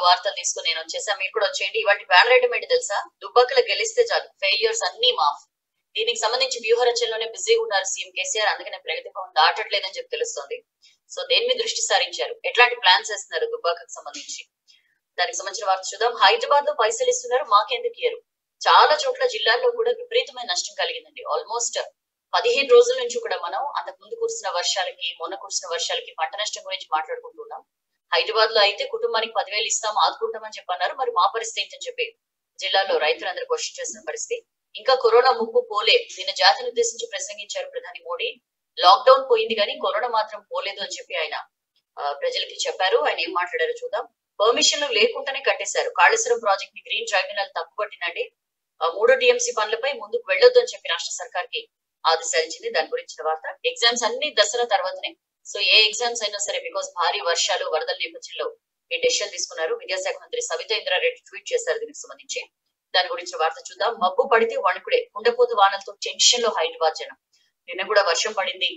వార్తలు తీసుకుని నేను వచ్చేసా మీరు కూడా వచ్చేయండి ఇవాటి బ్యాడ్ రేటం ఏంటి తెలుసా దుబ్బాకలు గెలిస్తే చాలు ఫెయిల్యూర్స్ అన్ని మాఫ్ దీనికి సంబంధించి వ్యూహ రచనలోనే బిజీగా ఉన్నారు సీఎం కేసీఆర్ అందుకనే ప్రగతి భవన్ దాటట్లేదని చెప్పి తెలుస్తోంది సో దేని మీద దృష్టి సారించారు ఎట్లాంటి ప్లాన్స్ వేస్తున్నారు దుబ్బాకకు సంబంధించి దానికి సంబంధించిన వార్త చూద్దాం హైదరాబాద్ లో పైసలు ఇస్తున్నారు మాకెందుకు ఇయ్యరు చాలా చోట్ల జిల్లాల్లో కూడా విపరీతమైన నష్టం కలిగిందండి ఆల్మోస్ట్ పదిహేను రోజుల నుంచి కూడా మనం అంతకు ముందు కురిసిన వర్షాలకి మొన్న కురిసిన వర్షాలకి పంట నష్టం గురించి మాట్లాడుకుంటున్నాం హైదరాబాద్ లో అయితే కుటుంబానికి పదివేలు ఇస్తాం ఆదుకుంటామని చెప్పి అన్నారు మరి మా పరిస్థితి ఏంటని చెప్పి జిల్లాలో రైతులందరూ క్వశ్చన్ చేసిన పరిస్థితి ఇంకా కరోనా ముప్పు పోలే నిన్న జాతిని ఉద్దేశించి ప్రసంగించారు ప్రధాని మోడీ లాక్డౌన్ పోయింది కానీ కరోనా మాత్రం పోలేదు అని చెప్పి ఆయన ఆ, ప్రజలకి చెప్పారు ఆయన ఏం మాట్లాడారో చూద్దాం పర్మిషన్లు లేకుండానే కట్టేశారు కాళేశ్వరం ప్రాజెక్ట్ ని గ్రీన్ ట్రైబ్యునల్ తప్పుపట్టినండి ఆ, మూడో టీఎంసీ పనులపై ముందుకు వెళ్ళొద్దు అని చెప్పి రాష్ట్ర సర్కార్ కి ఆదేశాలు ఇచ్చింది దాని గురించిన వార్త ఎగ్జామ్స్ అన్ని దసరా తర్వాతనే సో ఏ ఎగ్జామ్స్ అయినా సరే బికాస్ భారీ వర్షాలు వరదల నేపథ్యంలో ఈ డెసిషన్ తీసుకున్నారు విద్యాశాఖ మంత్రి సవితా ఇంద్రారెడ్డి ట్వీట్ చేశారు దీనికి సంబంధించి దాని గురించి వార్త చూద్దాం మబ్బు పడితే వణుకుడే కుండపోతు వానలతో టెన్షన్ లో హైదరాబాద్ జనం నిన్న కూడా వర్షం పడింది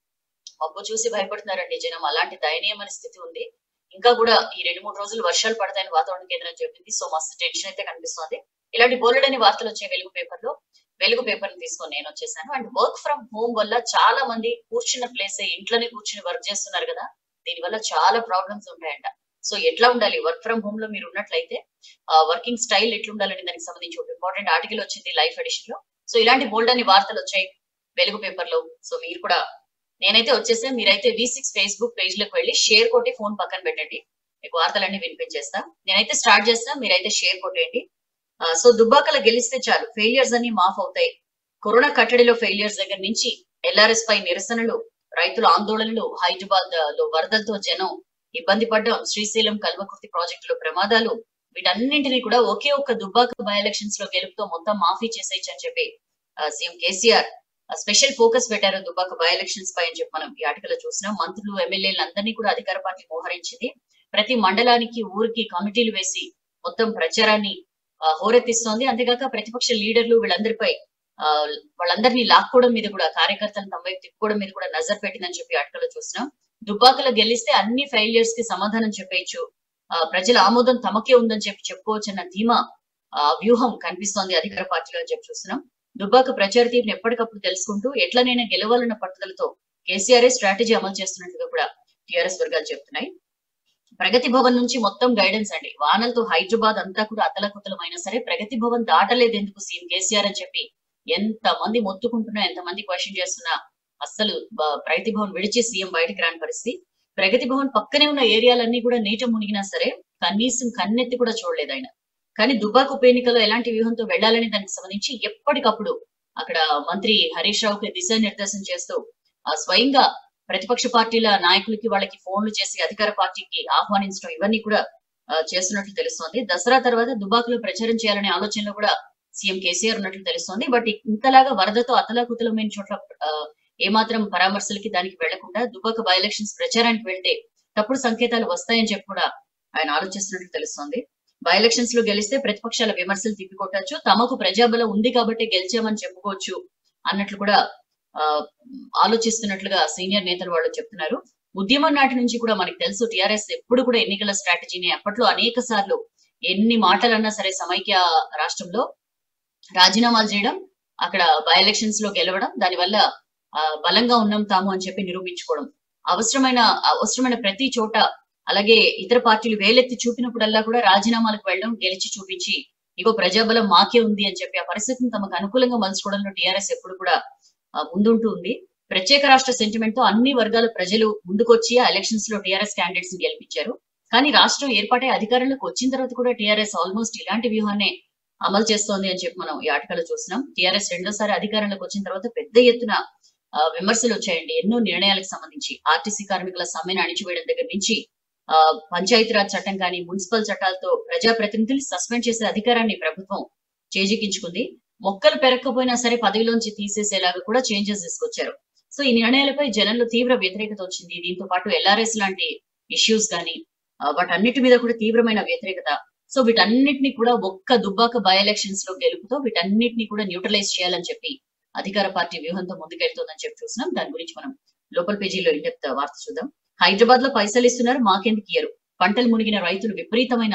మబ్బు చూసి భయపడుతున్నారండి జనం అలాంటి దయనీయమైన స్థితి ఉంది ఇంకా కూడా ఈ రెండు మూడు రోజులు వర్షాలు పడతాయని వాతావరణ కేంద్రం చెప్పింది సో మస్తు టెన్షన్ అయితే కనిపిస్తోంది ఇలాంటి బోలెడని వార్తలు వచ్చే వెలుగు పేపర్ లో వెలుగు పేపర్ ని తీసుకొని నేను వచ్చేసాను అండ్ వర్క్ ఫ్రమ్ హోమ్ వల్ల చాలా మంది కూర్చున్న ప్లేస్ ఇంట్లోనే కూర్చుని వర్క్ చేస్తున్నారు కదా దీని వల్ల చాలా ప్రాబ్లమ్స్ ఉంటాయంట సో ఎట్లా ఉండాలి వర్క్ ఫ్రమ్ హోమ్ లో మీరు ఉన్నట్లయితే వర్కింగ్ స్టైల్ ఎట్లా ఉండాలని దానికి సంబంధించి ఒక ఇంపార్టెంట్ ఆర్టికల్ వచ్చింది లైఫ్ ఎడిషన్ లో సో ఇలాంటి బోల్డ్ అని వార్తలు వచ్చాయి వెలుగు పేపర్ లో సో మీరు కూడా నేనైతే వచ్చేసే మీరైతే వి సిక్స్ ఫేస్బుక్ పేజ్ లోకి వెళ్ళి షేర్ కొట్టి ఫోన్ పక్కన పెట్టండి మీకు వార్తలన్నీ వినిపించేస్తా నేనైతే స్టార్ట్ చేస్తా మీరైతే షేర్ కొట్టేయండి ఆ, సో దుబ్బాకల గెలిస్తే చాలు ఫెయిలియర్స్ అన్ని మాఫ్ అవుతాయి కరోనా కట్టడిలో ఫెయిలియర్స్ దగ్గర నుంచి ఎల్ఆర్ఎస్ పై నిరసనలు రైతుల ఆందోళనలు హైదరాబాద్ లో వరదలతో జనం ఇబ్బంది పడ్డం శ్రీశైలం కల్వకుర్తి ప్రాజెక్టులో ప్రమాదాలు వీటన్నింటినీ కూడా ఒకే ఒక్క దుబ్బాక బై ఎలక్షన్స్ లో గెలుపుతో మొత్తం మాఫీ చేసేయచ్చు అని చెప్పి ఆ, సీఎం కేసీఆర్ స్పెషల్ ఫోకస్ పెట్టారు దుబ్బాక బై ఎలక్షన్స్ పై అని చెప్పి మనం ఈ ఆర్టికల్ చూసినాం మంత్రులు ఎమ్మెల్యేలు అందరినీ కూడా అధికార పార్టీ మోహరించింది ప్రతి మండలానికి ఊరికి కమిటీలు వేసి మొత్తం ప్రచారాన్ని ఆ, హోరెత్తిస్తోంది అంతేగాక ప్రతిపక్ష లీడర్లు వీళ్ళందరిపై ఆ, వాళ్ళందరినీ లాక్కోవడం మీద కూడా కార్యకర్తలను తమ వైపు తిప్పుకోవడం మీద కూడా నజర్ పెట్టిందని చెప్పి ఆర్టికల్ చూసినాం దుబ్బాకలో గెలిస్తే అన్ని ఫెయిలియర్స్ కి సమాధానం చెప్పేయచ్చు ఆ, ప్రజల ఆమోదం తమకే ఉందని చెప్పి చెప్పుకోవచ్చు అన్న ధీమా ఆ, వ్యూహం కనిపిస్తోంది అధికార పార్టీలో అని చెప్పి చూస్తున్నాం దుబ్బాక ప్రచార తీరుని ఎప్పటికప్పుడు తెలుసుకుంటూ ఎట్లనైనా గెలవాలన్న పట్టుదలతో కేసీఆర్ స్ట్రాటజీ అమలు చేస్తున్నట్టుగా కూడా టిఆర్ఎస్ వర్గాలు చెప్తున్నాయి ప్రగతి భవన్ నుంచి మొత్తం గైడెన్స్ అండి వానలతో హైదరాబాద్ అంతా కూడా అతలకుతలమైనా సరే ప్రగతి భవన్ దాటలేదు ఎందుకు సీఎం కేసీఆర్ అని చెప్పి ఎంత మంది మొత్తుకుంటున్నా ఎంత మంది క్వశ్చన్ చేస్తున్నా అస్సలు బ- ప్రగతి భవన్ విడిచి సీఎం బయటికి రాని పరిస్థితి ప్రగతి భవన్ పక్కనే ఉన్న ఏరియాలన్నీ కూడా నీట మునిగినా సరే కనీసం కన్నెత్తి కూడా చూడలేదు ఆయన కానీ దుబ్బాక ఉప ఎన్నికలో ఎలాంటి వ్యూహంతో వెళ్లాలని దానికి సంబంధించి ఎప్పటికప్పుడు అక్కడ మంత్రి హరీష్ రావుకి దిశానిర్దేశం చేస్తూ ఆ స్వయంగా ప్రతిపక్ష పార్టీల నాయకులకి వాళ్ళకి ఫోన్లు చేసి అధికార పార్టీకి ఆహ్వానించడం ఇవన్నీ కూడా ఆ, చేస్తున్నట్లు తెలుస్తోంది దసరా తర్వాత దుబాకులో ప్రచారం చేయాలనే ఆలోచనలో కూడా సీఎం కేసీఆర్ ఉన్నట్లు తెలుస్తోంది బట్ ఇంతలాగా వరదతో అతలాకుతలమైన చోట్ల ఆ, ఏమాత్రం పరామర్శలకి దానికి వెళ్లకుండా దుబాక బై ఎలక్షన్స్ ప్రచారానికి వెళ్తే తప్పుడు సంకేతాలు వస్తాయని చెప్పి కూడా ఆయన ఆలోచిస్తున్నట్లు తెలుస్తోంది బై ఎలక్షన్స్ లో గెలిస్తే ప్రతిపక్షాల విమర్శలు తిప్పికొట్టచ్చు తమకు ప్రజాబలం ఉంది కాబట్టి గెలిచామని చెప్పుకోవచ్చు అన్నట్లు కూడా ఆ, ఆలోచిస్తున్నట్లుగా సీనియర్ నేతలు వాళ్ళు చెప్తున్నారు ఉద్యమం నాటి నుంచి కూడా మనకి తెలుసు టిఆర్ఎస్ ఎప్పుడు కూడా ఎన్నికల స్ట్రాటజీని అప్పట్లో అనేక సార్లు ఎన్ని మాటలన్నా సరే సమైక్య రాష్ట్రంలో రాజీనామాలు చేయడం అక్కడ బై ఎలక్షన్స్ లో గెలవడం దానివల్ల ఆ, బలంగా ఉన్నాం తాము అని చెప్పి నిరూపించుకోవడం అవసరమైన అవసరమైన ప్రతి చోట అలాగే ఇతర పార్టీలు వేలెత్తి చూపినప్పుడల్లా కూడా రాజీనామాలకు వెళ్ళడం గెలిచి చూపించి ఇగో ప్రజాబలం మాకే ఉంది అని చెప్పి ఆ పరిస్థితిని తమకు అనుకూలంగా మలుచుకోవడంలో టీఆర్ఎస్ ఎప్పుడు కూడా ఆ, ముందుంటూ ఉంది ప్రత్యేక రాష్ట్ర సెంటిమెంట్ తో అన్ని వర్గాల ప్రజలు ముందుకొచ్చి ఆ ఎలక్షన్స్ లో టీఆర్ఎస్ క్యాండిడేట్స్ ని గెలిపించారు కానీ రాష్ట్రం ఏర్పాటై అధికారంలోకి వచ్చిన తర్వాత కూడా టీఆర్ఎస్ ఆల్మోస్ట్ ఇలాంటి వ్యూహాన్ని అమలు చేస్తోంది అని చెప్పి మనం ఈ ఆటకలో చూస్తున్నాం టీఆర్ఎస్ రెండోసారి అధికారంలోకి వచ్చిన తర్వాత పెద్ద ఎత్తున ఆ, విమర్శలు వచ్చాయండి ఎన్నో నిర్ణయాలకు సంబంధించి ఆర్టీసీ కార్మికుల సమ్మెను అణిచివేయడం దగ్గర నుంచి ఆ, పంచాయతీరాజ్ చట్టం కానీ మున్సిపల్ చట్టాలతో ప్రజాప్రతినిధులు సస్పెండ్ చేసే అధికారాన్ని ప్రభుత్వం చేజిక్కించుకుంది మొక్కలు పెరగకపోయినా సరే పదవిలోంచి తీసేసేలాగా కూడా చేంజెస్ తీసుకొచ్చారు సో ఈ నిర్ణయాలపై జనంలో తీవ్ర వ్యతిరేకత వచ్చింది దీంతో పాటు ఎల్ఆర్ఎస్ లాంటి ఇష్యూస్ కానీ వాటన్నిటి మీద కూడా తీవ్రమైన వ్యతిరేకత సో వీటన్నిటిని కూడా ఒక్క దుబ్బాక బై ఎలక్షన్స్ లో గెలుపుతో వీటన్నిటిని కూడా న్యూట్రలైజ్ చేయాలని చెప్పి అధికార పార్టీ వ్యూహంతో ముందుకెళ్తోందని చెప్పి చూస్తున్నాం దాని గురించి మనం లోపల పేజీలో ఇంటెప్త వార్త చూద్దాం హైదరాబాద్ లో పైసలు ఇస్తున్నారు మాకెందుకు ఇయ్యరు పంటలు మునిగిన రైతులు విపరీతమైన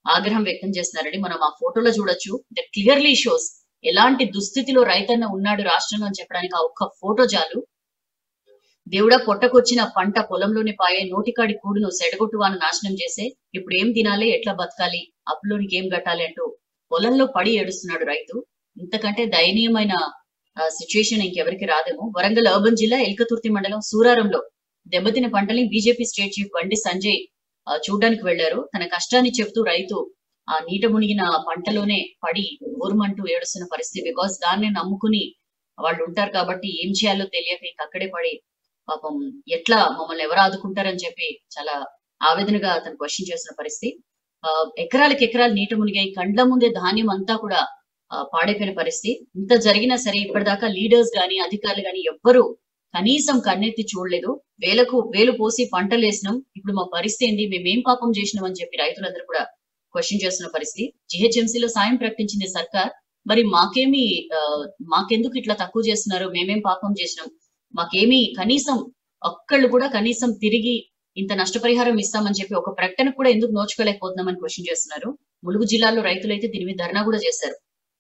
ఆగ్రహం వ్యక్తం చేస్తున్నారండి మనం ఆ ఫోటోలో చూడొచ్చు దట్ క్లియర్లీ షోస్ ఎలాంటి దుస్థితిలో రైతన్న ఉన్నాడు రాష్ట్రంలో అని చెప్పడానికి ఆ ఒక్క ఫోటో చాలు దేవుడా పొట్టకొచ్చిన పంట పొలంలోని పాయే నోటికాడి కూడును సెడగొట్టు వాను నాశనం చేసే ఇప్పుడు ఏం తినాలి ఎట్లా బతకాలి అప్పులోనికి ఏం కట్టాలి అంటూ పొలంలో పడి ఏడుస్తున్నాడు రైతు ఇంతకంటే దయనీయమైన సిచ్యుయేషన్ ఇంకెవరికి రాదేమో వరంగల్ అర్బన్ జిల్లా ఎల్కతుర్తి మండలం సూరారంలో దెబ్బతిన పంటల్ని బీజేపీ స్టేట్ చీఫ్ బండి సంజయ్ ఆ, చూడ్డానికి వెళ్లారు తన కష్టాన్ని చెబుతూ రైతు ఆ నీట మునిగిన పంటలోనే పడి ఊరుమంటూ ఏడుస్తున్న పరిస్థితి బికాస్ దాన్ని నమ్ముకుని వాళ్ళు ఉంటారు కాబట్టి ఏం చేయాలో తెలియక ఇంక అక్కడే పడి పాపం ఎట్లా మమ్మల్ని ఎవరు ఆదుకుంటారని చెప్పి చాలా ఆవేదనగా అతను క్వశ్చన్ చేసిన పరిస్థితి ఆ, ఎకరాలకు ఎకరాలు నీట మునిగాయి కండ్ల ముందే ధాన్యం అంతా కూడా ఆ, పాడైపోయిన పరిస్థితి ఇంత జరిగినా సరే ఇప్పటిదాకా లీడర్స్ గాని అధికారులు గాని ఎవ్వరూ కనీసం కన్నెత్తి చూడలేదు వేలకు వేలు పోసి పంటలు వేసినాం ఇప్పుడు మా పరిస్థితి ఏంది మేమేం పాపం చేసినాం అని చెప్పి రైతులందరూ కూడా క్వశ్చన్ చేస్తున్న పరిస్థితి జిహెచ్ఎంసీలో సాయం ప్రకటించింది సర్కార్ మరి మాకేమి ఆ, మాకెందుకు ఇట్లా తక్కువ చేస్తున్నారు మేమేం పాపం చేసినాం మాకేమి కనీసం ఒక్కళ్ళు కూడా కనీసం తిరిగి ఇంత నష్టపరిహారం ఇస్తామని చెప్పి ఒక ప్రకటన కూడా ఎందుకు నోచుకోలేకపోతున్నామని క్వశ్చన్ చేస్తున్నారు ములుగు జిల్లాలో రైతులైతే దీని మీద ధర్నా కూడా చేశారు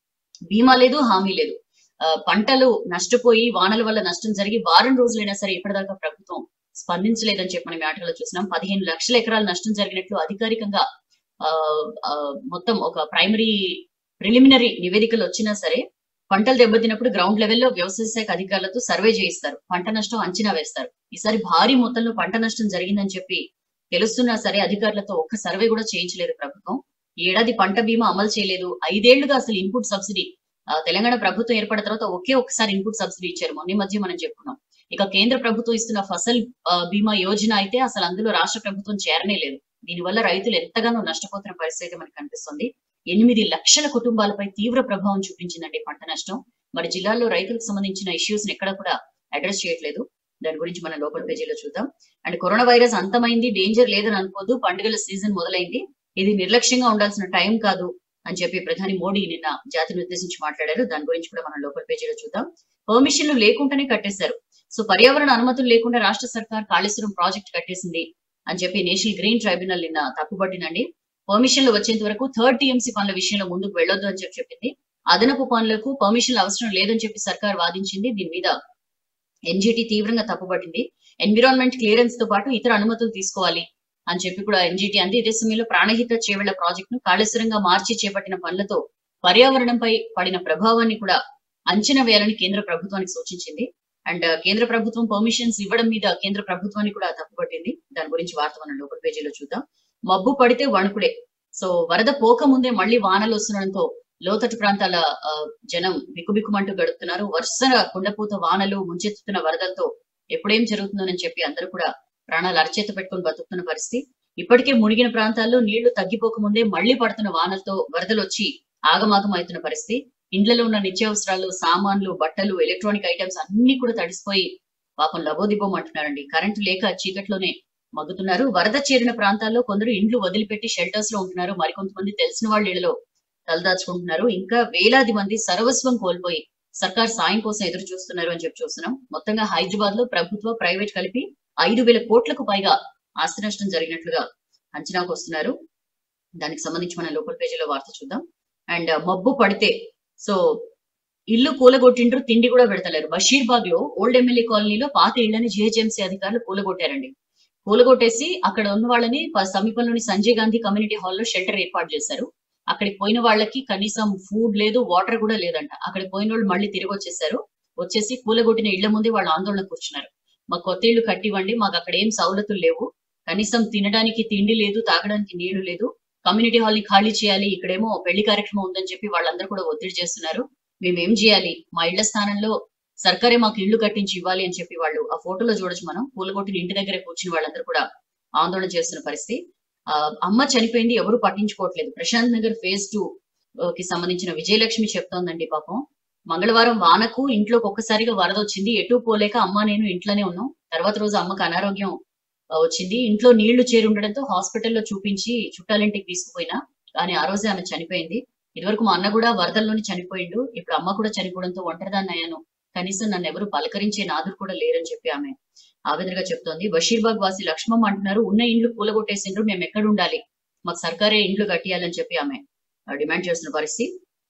బీమా లేదు హామీ లేదు ఆ, పంటలు నష్టపోయి వానల వల్ల నష్టం జరిగి వారం రోజులైనా సరే ఇప్పటిదాకా ప్రభుత్వం స్పందించలేదని చెప్పి మనం ఆటలో చూసినాం పదిహేను లక్షల ఎకరాల నష్టం జరిగినట్లు అధికారికంగా ఆ, ఆ, మొత్తం ఒక ప్రైమరీ ప్రిలిమినరీ నివేదికలు వచ్చినా సరే పంటలు దెబ్బతిన్నప్పుడు గ్రౌండ్ లెవెల్లో వ్యవసాయ శాఖ అధికారులతో సర్వే చేయిస్తారు పంట నష్టం అంచనా వేస్తారు ఈసారి భారీ మొత్తంలో పంట నష్టం జరిగిందని చెప్పి తెలుస్తున్నా సరే అధికారులతో ఒక్క సర్వే కూడా చేయించలేదు ప్రభుత్వం ఈ ఏడాది పంట బీమా అమలు చేయలేదు ఐదేళ్లుగా అసలు ఇన్పుట్ సబ్సిడీ ఆ, తెలంగాణ ప్రభుత్వం ఏర్పడిన తర్వాత ఒకే ఒక్కసారి ఇన్పుట్ సబ్సిడీ ఇచ్చారు మొన్న ఈ మధ్య మనం చెప్పుకున్నాం ఇక కేంద్ర ప్రభుత్వం ఇస్తున్న ఫసల్ ఆ, బీమా యోజన అయితే అసలు అందులో రాష్ట్ర ప్రభుత్వం చేరనే లేదు దీనివల్ల రైతులు ఎంతగానో నష్టపోతున్న పరిస్థితి మనకు కనిపిస్తుంది ఎనిమిది లక్షల కుటుంబాలపై తీవ్ర ప్రభావం చూపించిందండి పంట నష్టం మరి జిల్లాలో రైతులకు సంబంధించిన ఇష్యూస్ ఎక్కడ కూడా అడ్రస్ చేయట్లేదు దాని గురించి మనం లోపల పేజీలో చూద్దాం అండ్ కరోనా వైరస్ అంతమైంది డేంజర్ లేదని అనుకోదు పండుగల సీజన్ మొదలైంది ఇది నిర్లక్ష్యంగా ఉండాల్సిన టైం కాదు అని చెప్పి ప్రధాని మోడీ నిన్న జాతిని ఉద్దేశించి మాట్లాడారు దాని గురించి కూడా మనం లోపల పేజీలో చూద్దాం పర్మిషన్లు లేకుండానే కట్టేశారు సో పర్యావరణ అనుమతులు లేకుండా రాష్ట్ర సర్కార్ కాళేశ్వరం ప్రాజెక్ట్ కట్టేసింది అని చెప్పి నేషనల్ గ్రీన్ ట్రైబ్యునల్ నిన్న తప్పుపట్టినండి పర్మిషన్లు వచ్చేంత వరకు థర్డ్ టీఎంసీ పనుల విషయంలో ముందుకు వెళ్ళొద్దు అని చెప్పి చెప్పింది అదనపు పనులకు పర్మిషన్లు అవసరం లేదని చెప్పి సర్కార్ వాదించింది దీని మీద ఎన్జిటి తీవ్రంగా తప్పుపట్టింది ఎన్విరాన్మెంట్ క్లియరెన్స్ తో పాటు ఇతర అనుమతులు తీసుకోవాలి అని చెప్పి కూడా ఎన్జిటి అంది ఇదే సమయంలో ప్రాణహిత చేవెళ్ల ప్రాజెక్ట్ ను కాళేశ్వరంగా మార్చి చేపట్టిన పనులతో పర్యావరణంపై పడిన ప్రభావాన్ని కూడా అంచనా వేయాలని కేంద్ర ప్రభుత్వానికి సూచించింది అండ్ కేంద్ర ప్రభుత్వం పర్మిషన్స్ ఇవ్వడం మీద కేంద్ర ప్రభుత్వాన్ని కూడా తప్పుపట్టింది దాని గురించి వార్త మనం లోపల పేజీలో చూద్దాం మబ్బు పడితే వణుకుడే సో వరద పోక ముందే మళ్ళీ వానలు వస్తుండడంతో లోతట్టు ప్రాంతాల ఆ, జనం బిక్కుబిక్కుమంటూ గడుపుతున్నారు వరుసగా కుండపూత వానలు ముంచెత్తుతున్న వరదలతో ఎప్పుడేం జరుగుతుందోనని చెప్పి అందరూ కూడా ప్రాణాలు అరచేత పెట్టుకుని బతుకుతున్న పరిస్థితి ఇప్పటికే మునిగిన ప్రాంతాల్లో నీళ్లు తగ్గిపోక ముందే మళ్లీ పడుతున్న వానలతో వరదలు వచ్చి ఆగమాగం అవుతున్న పరిస్థితి ఇండ్లలో ఉన్న నిత్యావసరాలు సామాన్లు బట్టలు ఎలక్ట్రానిక్ ఐటమ్స్ అన్ని కూడా తడిసిపోయి పాపం లబోదిబోం అంటున్నారండి కరెంటు లేక చీకట్లోనే మగ్గుతున్నారు వరద చేరిన ప్రాంతాల్లో కొందరు ఇండ్లు వదిలిపెట్టి షెల్టర్స్ లో ఉంటున్నారు మరికొంతమంది తెలిసిన వాళ్ళ ఇళ్లలో తలదాచుకుంటున్నారు ఇంకా వేలాది మంది సర్వస్వం కోల్పోయి సర్కార్ సాయం కోసం ఎదురు చూస్తున్నారు అని చెప్పి చూస్తున్నాం మొత్తంగా హైదరాబాద్ లో ప్రభుత్వ ప్రైవేట్ కలిపి ఐదు వేల కోట్లకు పైగా ఆస్తి నష్టం జరిగినట్లుగా అంచనాకు వస్తున్నారు దానికి సంబంధించి మన లోకల్ పేజీలో వార్త చూద్దాం అండ్ మబ్బు పడితే సో ఇల్లు కూలగొట్టిండ్రు తిండి కూడా పెడతలేరు బషీర్బాగ్ లో ఓల్డ్ ఎమ్మెల్యే కాలనీలో పాత ఇళ్లని జిహెచ్ఎంసీ అధికారులు కూలగొట్టారండి కూలగొట్టేసి అక్కడ ఉన్న వాళ్ళని ప- సమీపంలోని సంజయ్ గాంధీ కమ్యూనిటీ హాల్లో షెల్టర్ ఏర్పాటు చేశారు అక్కడికి పోయిన వాళ్ళకి కనీసం ఫుడ్ లేదు వాటర్ కూడా లేదంట అక్కడికి పోయిన వాళ్ళు మళ్ళీ తిరిగి వచ్చేసారు వచ్చేసి కూలగొట్టిన ఇళ్ల ముందే వాళ్ళు ఆందోళన కూర్చున్నారు మాకు కొత్త ఇళ్లు కట్టివ్వండి మాకు అక్కడ ఏం సౌలతులు లేవు కనీసం తినడానికి తిండి లేదు తాగడానికి నీళ్లు లేదు కమ్యూనిటీ హాల్ ని ఖాళీ చేయాలి ఇక్కడేమో పెళ్లి కార్యక్రమం ఉందని చెప్పి వాళ్ళందరూ కూడా ఒత్తిడి చేస్తున్నారు మేము ఏం చేయాలి మా ఇళ్ల స్థానంలో సర్కారే మాకు ఇళ్లు కట్టించి ఇవ్వాలి అని చెప్పి వాళ్ళు ఆ ఫోటోలో చూడొచ్చు మనం పూలగొట్టిన ఇంటి దగ్గర కూర్చుని వాళ్ళందరూ కూడా ఆందోళన చేస్తున్న పరిస్థితి ఆ, అమ్మ చనిపోయింది ఎవరు పట్టించుకోవట్లేదు ప్రశాంత్ నగర్ ఫేజ్ టూ కి సంబంధించిన విజయలక్ష్మి చెప్తోందండి పాపం మంగళవారం వానకు ఇంట్లోకి ఒక్కసారిగా వరద వచ్చింది ఎటు పోలేక అమ్మ నేను ఇంట్లోనే ఉన్నాం తర్వాత రోజు అమ్మకు అనారోగ్యం ఆ, వచ్చింది ఇంట్లో నీళ్లు చేరి ఉండడంతో హాస్పిటల్లో చూపించి చుట్టాలింటికి తీసుకుపోయినా కానీ ఆ రోజే ఆమె చనిపోయింది ఇదివరకు మా అన్న కూడా వరదల్లోనే చనిపోయిండు ఇప్పుడు అమ్మ కూడా చనిపోవడంతో ఒంటరిదాన్ని అయ్యాను కనీసం నన్ను ఎవరు పలకరించే నాదురు కూడా లేరని చెప్పి ఆమె ఆవేదనగా చెప్తోంది బషీర్బాగ్ వాసి లక్ష్మమ్మ అంటున్నారు ఉన్న ఇండ్లు కూలగొట్టేసిండ్రు మేము ఎక్కడ ఉండాలి మాకు సర్కారే ఇండ్లు కట్టియాలని చెప్పి ఆమె డిమాండ్ చేస్తున్న పరిస్థితి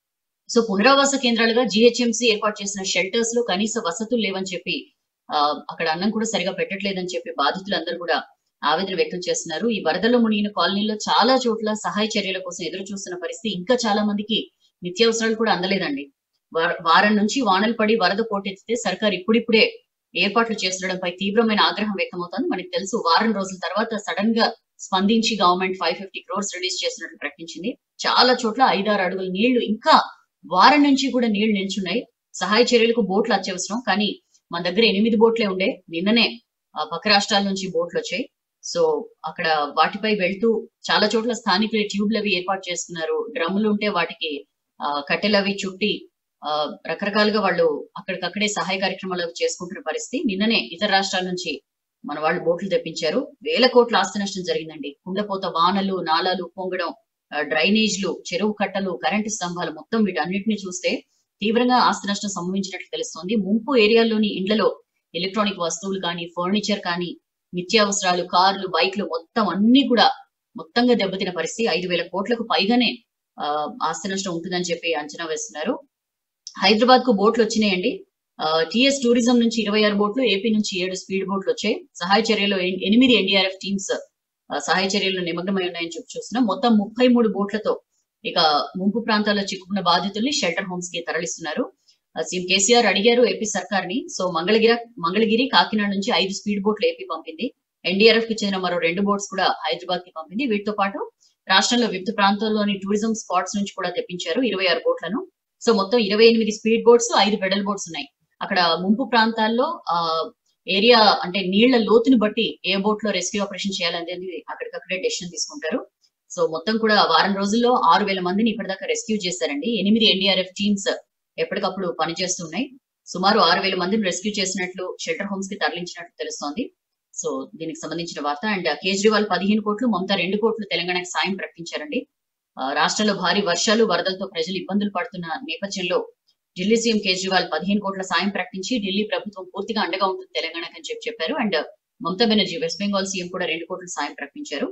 సో పునరావాస కేంద్రాలుగా జిహెచ్ఎంసీ ఏర్పాటు చేసిన షెల్టర్స్ లో కనీస వసతులు లేవని చెప్పి ఆ, అక్కడ అన్నం కూడా సరిగా పెట్టట్లేదని చెప్పి బాధితులందరూ కూడా ఆవేదన వ్యక్తం చేస్తున్నారు ఈ వరదలో మునిగిన కాలనీలో చాలా చోట్ల సహాయ చర్యల కోసం ఎదురు చూస్తున్న పరిస్థితి ఇంకా చాలా మందికి నిత్యావసరాలు కూడా అందలేదండి వార- వారం నుంచి వానలు పడి వరద పోటెత్తితే సర్కార్ ఇప్పుడిప్పుడే ఏర్పాట్లు చేస్తుండడంపై తీవ్రమైన ఆగ్రహం వ్యక్తమవుతోంది మనకి తెలుసు వారం రోజుల తర్వాత సడన్ గా స్పందించి government five fifty crores release చేసినట్లు ప్రకటించింది చాలా చోట్ల ఐదారు అడుగుల నీళ్లు ఇంకా వారం నుంచి కూడా నీళ్లు నిల్చున్నాయి సహాయ చర్యలకు బోట్లు అత్యవసరం కానీ మన దగ్గర ఎనిమిది బోట్లే ఉండే నిన్ననే ఆ, పక్క రాష్ట్రాల నుంచి బోట్లు వచ్చాయి సో అక్కడ వాటిపై వెళ్తూ చాలా చోట్ల స్థానికులు ట్యూబ్లు అవి ఏర్పాటు చేస్తున్నారు డ్రమ్ములు ఉంటే వాటికి ఆ, కట్టెలు అవి చుట్టి ఆ, రకరకాలుగా వాళ్ళు అక్కడికక్కడే సహాయ కార్యక్రమాలు అవి చేసుకుంటున్న పరిస్థితి నిన్ననే ఇతర రాష్ట్రాల నుంచి మన వాళ్ళు బోట్లు తెప్పించారు వేల కోట్ల ఆస్తి నష్టం జరిగిందండి కుండపోత వానలు నాలాలు పొంగడం ఆ, డ్రైనేజ్లు చెరువు కట్టలు కరెంటు స్తంభాలు మొత్తం వీటన్నిటిని చూస్తే తీవ్రంగా ఆస్తి నష్టం సంభవించినట్లు తెలుస్తోంది ముంపు ఏరియాల్లోని ఇండ్లలో ఎలక్ట్రానిక్ వస్తువులు కానీ ఫర్నిచర్ కానీ నిత్యావసరాలు కార్లు బైక్లు మొత్తం అన్ని కూడా మొత్తంగా దెబ్బతిన పరిస్థితి ఐదు వేల కోట్లకు పైగానే ఆ, ఆస్తి నష్టం ఉంటుందని చెప్పి అంచనా వేస్తున్నారు హైదరాబాద్ కు బోట్లు వచ్చినాయండి టిఎస్ టూరిజం నుంచి ఇరవై ఆరు బోట్లు ఏపీ నుంచి ఏడు స్పీడ్ బోట్లు వచ్చాయి సహాయ చర్యలో ఎన్- ఎనిమిది ఎన్డీఆర్ఎఫ్ టీమ్స్ ఆ, సహాయ చర్యల్లో నిమగ్నమై ఉన్నాయని చెప్పి చూస్తున్నాం మొత్తం ముప్పై మూడు బోట్లతో ఇక ముంపు ప్రాంతాల్లో చిక్కుకున్న బాధితుల్ని షెల్టర్ హోమ్స్ కి తరలిస్తున్నారు ఆ, సీఎం కేసీఆర్ అడిగారు ఏపీ సర్కార్ ని సో మంగళగిరి మంగళగిరి కాకినాడ నుంచి ఐదు స్పీడ్ బోట్లు ఏపీ పంపింది ఎన్డీఆర్ఎఫ్ కి చెందిన మరో రెండు బోట్స్ కూడా హైదరాబాద్ కి పంపింది వీటితో పాటు రాష్ట్రంలో వివిధ ప్రాంతాల్లోని టూరిజం స్పాట్స్ నుంచి కూడా తెప్పించారు ఇరవై ఆరు బోట్లను సో మొత్తం ఇరవై ఎనిమిది స్పీడ్ బోట్స్ ఐదు పెడల్ బోట్స్ ఉన్నాయి అక్కడ ముంపు ప్రాంతాల్లో ఆ ఏరియా అంటే నీళ్ల లోతుని బట్టి ఏ బోట్ లో రెస్క్యూ ఆపరేషన్ చేయాలనేది అక్కడికక్కడే డెసిషన్ తీసుకుంటారు సో మొత్తం కూడా వారం రోజుల్లో ఆరు వేల మందిని ఇప్పటిదాకా రెస్క్యూ చేశారండి ఎనిమిది ఎన్డీఆర్ఎఫ్ టీమ్స్ ఎప్పటికప్పుడు పనిచేస్తున్నాయి సుమారు ఆరు వేల మందిని రెస్క్యూ చేసినట్లు షెల్టర్ హోమ్స్ కి తరలించినట్లు తెలుస్తోంది సో దీనికి సంబంధించిన వార్త అండ్ కేజ్రీవాల్ పదిహేను కోట్లు మమతా రెండు కోట్లు తెలంగాణకు సాయం ప్రకటించారండి ఆ, రాష్ట్రంలో భారీ వర్షాలు వరదలతో ప్రజలు ఇబ్బందులు పడుతున్న నేపథ్యంలో ఢిల్లీ సీఎం కేజ్రీవాల్ పదిహేను కోట్ల సాయం ప్రకటించి ఢిల్లీ ప్రభుత్వం పూర్తిగా అండగా ఉంటుంది తెలంగాణకు అని చెప్పి చెప్పారు అండ్ మమతా బెనర్జీ వెస్ట్ బెంగాల్ సీఎం కూడా రెండు కోట్ల సాయం ప్రకటించారు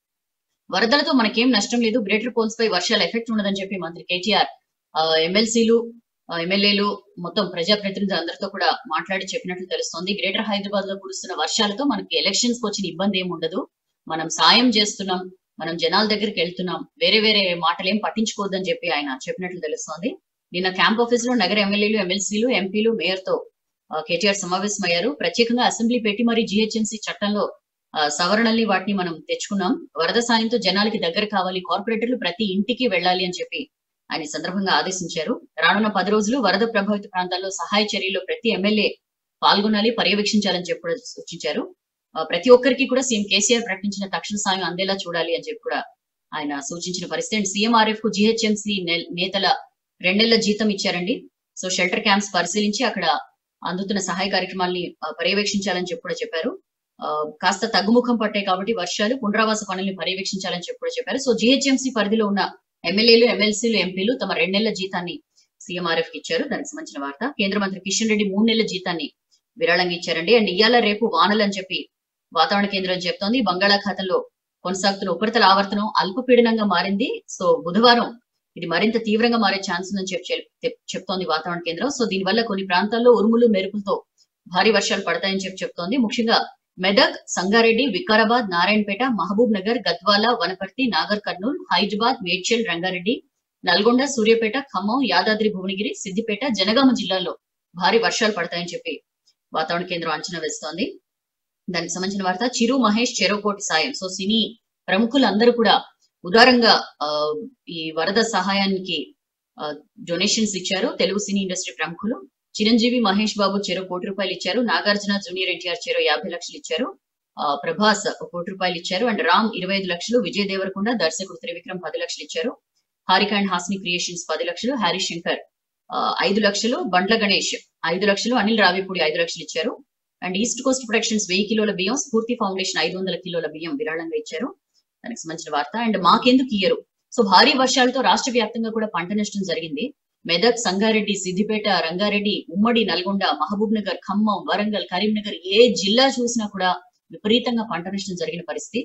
వరదలతో మనకేం నష్టం లేదు గ్రేటర్ పోల్స్ పై వర్షాలు ఎఫెక్ట్ ఉండదని చెప్పి మంత్రి కేటీఆర్ ఎమ్మెల్సీలు ఎమ్మెల్యేలు మొత్తం ప్రజాప్రతినిధులు అందరితో కూడా మాట్లాడి చెప్పినట్లు తెలుస్తోంది గ్రేటర్ హైదరాబాద్ లో కురుస్తున్న వర్షాలతో మనకి ఎలక్షన్స్ కి వచ్చిన ఇబ్బంది ఏమి ఉండదు మనం సాయం చేస్తున్నాం మనం జనాల దగ్గరికి వెళ్తున్నాం వేరే వేరే మాటలు ఏం పట్టించుకోవద్దని చెప్పి ఆయన చెప్పినట్లు తెలుస్తోంది నిన్న క్యాంప్ ఆఫీస్ లో నగర ఎమ్మెల్యేలు ఎమ్మెల్సీలు ఎంపీలు మేయర్ తో ఆ, కేటీఆర్ సమావేశమయ్యారు ప్రత్యేకంగా అసెంబ్లీ పెట్టి మరి జిహెచ్ఎంసీ చట్టంలో ఆ, సవరణల్ని వాటిని మనం తెచ్చుకున్నాం వరద సాయంతో జనాలకి దగ్గర కావాలి కార్పొరేటర్లు ప్రతి ఇంటికి వెళ్ళాలి అని చెప్పి ఆయన ఈ సందర్భంగా ఆదేశించారు రానున్న పది రోజులు వరద ప్రభావిత ప్రాంతాల్లో సహాయ చర్యల్లో ప్రతి ఎమ్మెల్యే పాల్గొనాలి పర్యవేక్షించాలని చెప్పి కూడా సూచించారు ఆ, ప్రతి ఒక్కరికి కూడా సీఎం కేసీఆర్ ప్రకటించిన తక్షణ సాయం అందేలా చూడాలి అని చెప్పి కూడా ఆయన సూచించిన పరిస్థితి అండ్ సీఎంఆర్ఎఫ్ కు జిహెచ్ఎంసీ నేతల రెండేళ్ల జీతం ఇచ్చారండి సో షెల్టర్ క్యాంప్స్ పరిశీలించి అక్కడ అందుతున్న సహాయ కార్యక్రమాల్ని ఆ, పర్యవేక్షించాలని చెప్పి కూడా చెప్పారు ఆ, కాస్త తగ్గుముఖం పట్టాయి కాబట్టి వర్షాలు పునరావాస పనుల్ని పర్యవేక్షించాలని చెప్పి కూడా చెప్పారు సో జిహెచ్ఎంసీ పరిధిలో ఉన్న ఎమ్మెల్యేలు ఎమ్మెల్సీలు ఎంపీలు తమ రెండేళ్ల జీతాన్ని సీఎంఆర్ఎఫ్ కి ఇచ్చారు దానికి సంబంధించిన వార్త కేంద్ర మంత్రి కిషన్ రెడ్డి మూడు నెలల జీతాన్ని విరాళంగా ఇచ్చారండి అండ్ ఇవాళ రేపు వానలు అని చెప్పి వాతావరణ కేంద్రం చెప్తోంది బంగాళాఖాతంలో కొనసాగుతున్న ఉపరితల ఆవర్తనం అల్పపీడనంగా మారింది సో బుధవారం ఇది మరింత తీవ్రంగా మారే ఛాన్స్ ఉందని చెప్పి చెప్- చెప్తోంది వాతావరణ కేంద్రం సో దీనివల్ల కొన్ని ప్రాంతాల్లో ఉరుములు మెరుపులతో భారీ వర్షాలు పడతాయని చెప్పి చెప్తోంది ముఖ్యంగా మెదక్ సంగారెడ్డి వికారాబాద్ నారాయణపేట మహబూబ్ నగర్ గద్వాల వనపర్తి నాగర్ కర్నూల్ హైదరాబాద్ మేడ్చల్ రంగారెడ్డి నల్గొండ సూర్యాపేట ఖమ్మం యాదాద్రి భువనగిరి సిద్దిపేట జనగామ జిల్లాల్లో భారీ వర్షాలు పడతాయని చెప్పి వాతావరణ కేంద్రం అంచనా వేస్తోంది దానికి సంబంధించిన వార్త చిరు మహేష్ చెరోకోటి సాయం సో సినీ ప్రముఖులందరూ కూడా ఉదారంగా ఆ, ఈ వరద సహాయానికి డొనేషన్స్ ఇచ్చారు తెలుగు సినీ ఇండస్ట్రీ ప్రముఖులు చిరంజీవి మహేష్ బాబు చెరో కోటి రూపాయలు ఇచ్చారు నాగార్జున జూనియర్ ఎన్టీఆర్ చెరో యాభై లక్షలు ఇచ్చారు ఆ, ప్రభాస్ ఒక కోటి రూపాయలు ఇచ్చారు అండ్ రామ్ ఇరవై ఐదు లక్షలు విజయ్ దేవరకొండ దర్శకుడు త్రివిక్రమ్ పది లక్షలు ఇచ్చారు హారిక అండ్ హాస్ని క్రియేషన్స్ పది లక్షలు హ్యారీ శంకర్ ఆ, ఐదు లక్షలు బండ్ల గణేష్ ఐదు లక్షలు అనిల్ రావిపూడి ఐదు లక్షలు ఇచ్చారు అండ్ ఈస్ట్ కోస్ట్ ప్రొడక్షన్స్ వెయ్యి కిలోల బియ్యం స్ఫూర్తి ఫౌండేషన్ ఐదు వందల కిలోల బియ్యం విరాళంగా ఇచ్చారు దానికి సంబంధించిన వార్త అండ్ మాకెందుకు ఇయ్యరు సో భారీ వర్షాలతో రాష్ట్ర వ్యాప్తంగా కూడా పంట నష్టం జరిగింది మెదక్ సంగారెడ్డి సిద్దిపేట రంగారెడ్డి ఉమ్మడి నల్గొండ మహబూబ్ నగర్ ఖమ్మం వరంగల్ కరీంనగర్ ఏ జిల్లా చూసినా కూడా విపరీతంగా పంట నష్టం జరిగిన పరిస్థితి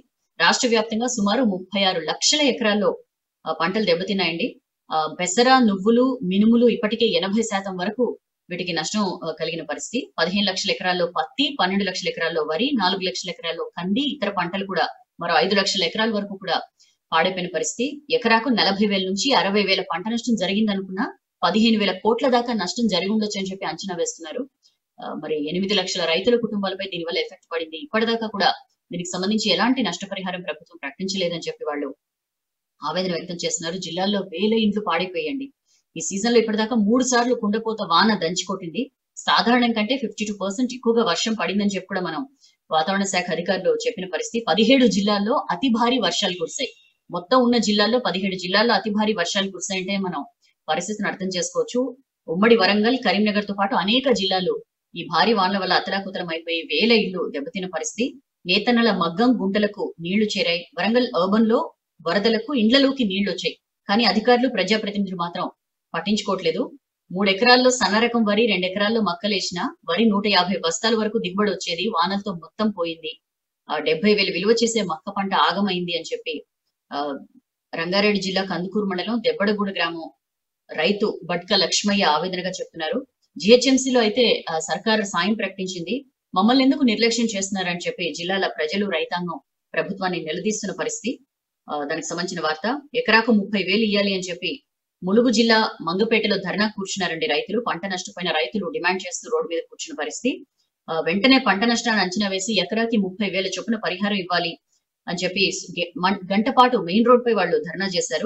రాష్ట్ర వ్యాప్తంగా సుమారు ముప్పై ఆరు లక్షల ఎకరాల్లో ఆ, పంటలు దెబ్బతిన్నాయండి ఆ, పెసర నువ్వులు మినుములు ఇప్పటికే ఎనభై శాతం వరకు వీటికి నష్టం ఆ, కలిగిన పరిస్థితి పదిహేను లక్షల ఎకరాల్లో పత్తి పన్నెండు లక్షల ఎకరాల్లో వరి నాలుగు లక్షల ఎకరాల్లో కంది ఇతర పంటలు కూడా మరో ఐదు లక్షల ఎకరాల వరకు కూడా పాడైపోయిన పరిస్థితి ఎకరాకు నలభై వేల నుంచి అరవై వేల పంట నష్టం జరిగిందనుకున్నా పదిహేను వేల కోట్ల దాకా నష్టం జరిగి ఉండొచ్చు అని చెప్పి అంచనా వేస్తున్నారు ఆ, మరి ఎనిమిది లక్షల రైతుల కుటుంబాలపై దీనివల్ల ఎఫెక్ట్ పడింది ఇప్పటిదాకా కూడా దీనికి సంబంధించి ఎలాంటి నష్టపరిహారం ప్రభుత్వం ప్రకటించలేదని చెప్పి వాళ్ళు ఆవేదన వ్యక్తం చేస్తున్నారు జిల్లాల్లో వేల ఇండ్లు పాడైపోయండి ఈ సీజన్ లో ఇప్పటిదాకా మూడు సార్లు కుండపోత వాన దంచికొట్టింది సాధారణం కంటే ఫిఫ్టీ టూ పర్సెంట్ ఎక్కువగా వర్షం పడిందని చెప్పి కూడా మనం వాతావరణ శాఖ అధికారులు చెప్పిన పరిస్థితి పదిహేడు జిల్లాల్లో అతి భారీ వర్షాలు కురిశాయి మొత్తం ఉన్న జిల్లాల్లో పదిహేడు జిల్లాల్లో అతి భారీ వర్షాలు కురిశాయంటే మనం పరిస్థితిని అర్థం చేసుకోవచ్చు ఉమ్మడి వరంగల్ కరీంనగర్ తో పాటు అనేక జిల్లాలు ఈ భారీ వానల వల్ల అతలాకుతలం అయిపోయి వేల ఇళ్లు దెబ్బతిన్న పరిస్థితి నేతన్నల మగ్గం గుంటలకు నీళ్లు చేరాయి వరంగల్ అర్బన్ లో వరదలకు ఇండ్లలోకి నీళ్లు వచ్చాయి కానీ అధికారులు ప్రజాప్రతినిధులు మాత్రం పట్టించుకోవట్లేదు మూడు ఎకరాల్లో సన్న రకం వరి రెండు ఎకరాల్లో మక్కలేసిన వరి నూట యాభై బస్తాల వరకు దిగుబడి వచ్చేది వానలతో మొత్తం పోయింది ఆ డెబ్బై వేలు విలువ చేసే మక్క పంట ఆగమైంది అని చెప్పి ఆ రంగారెడ్డి జిల్లా కందుకూరు మండలం దెబ్బడగూడ గ్రామం రైతు బట్క లక్ష్మయ్య ఆవేదనగా చెప్తున్నారు జిహెచ్ఎంసీలో అయితే ఆ, సర్కారు సాయం ప్రకటించింది మమ్మల్ని ఎందుకు నిర్లక్ష్యం చేస్తున్నారని చెప్పి జిల్లాల ప్రజలు రైతాంగం ప్రభుత్వాన్ని నిలదీస్తున్న పరిస్థితి ఆ, దానికి సంబంధించిన వార్త ఎకరాకు ముప్పై వేలు ఇవ్వాలి అని చెప్పి ములుగు జిల్లా మంగపేటలో ధర్నా కూర్చున్నారండి రైతులు పంట నష్టపోయిన రైతులు డిమాండ్ చేస్తూ రోడ్డు మీద కూర్చున్న పరిస్థితి ఆ, వెంటనే పంట నష్టాన్ని అంచనా వేసి ఎకరాకి ముప్పై వేల చొప్పున పరిహారం ఇవ్వాలి అని చెప్పి గె- మన్- గంట పాటు మెయిన్ రోడ్ పై వాళ్ళు ధర్నా చేశారు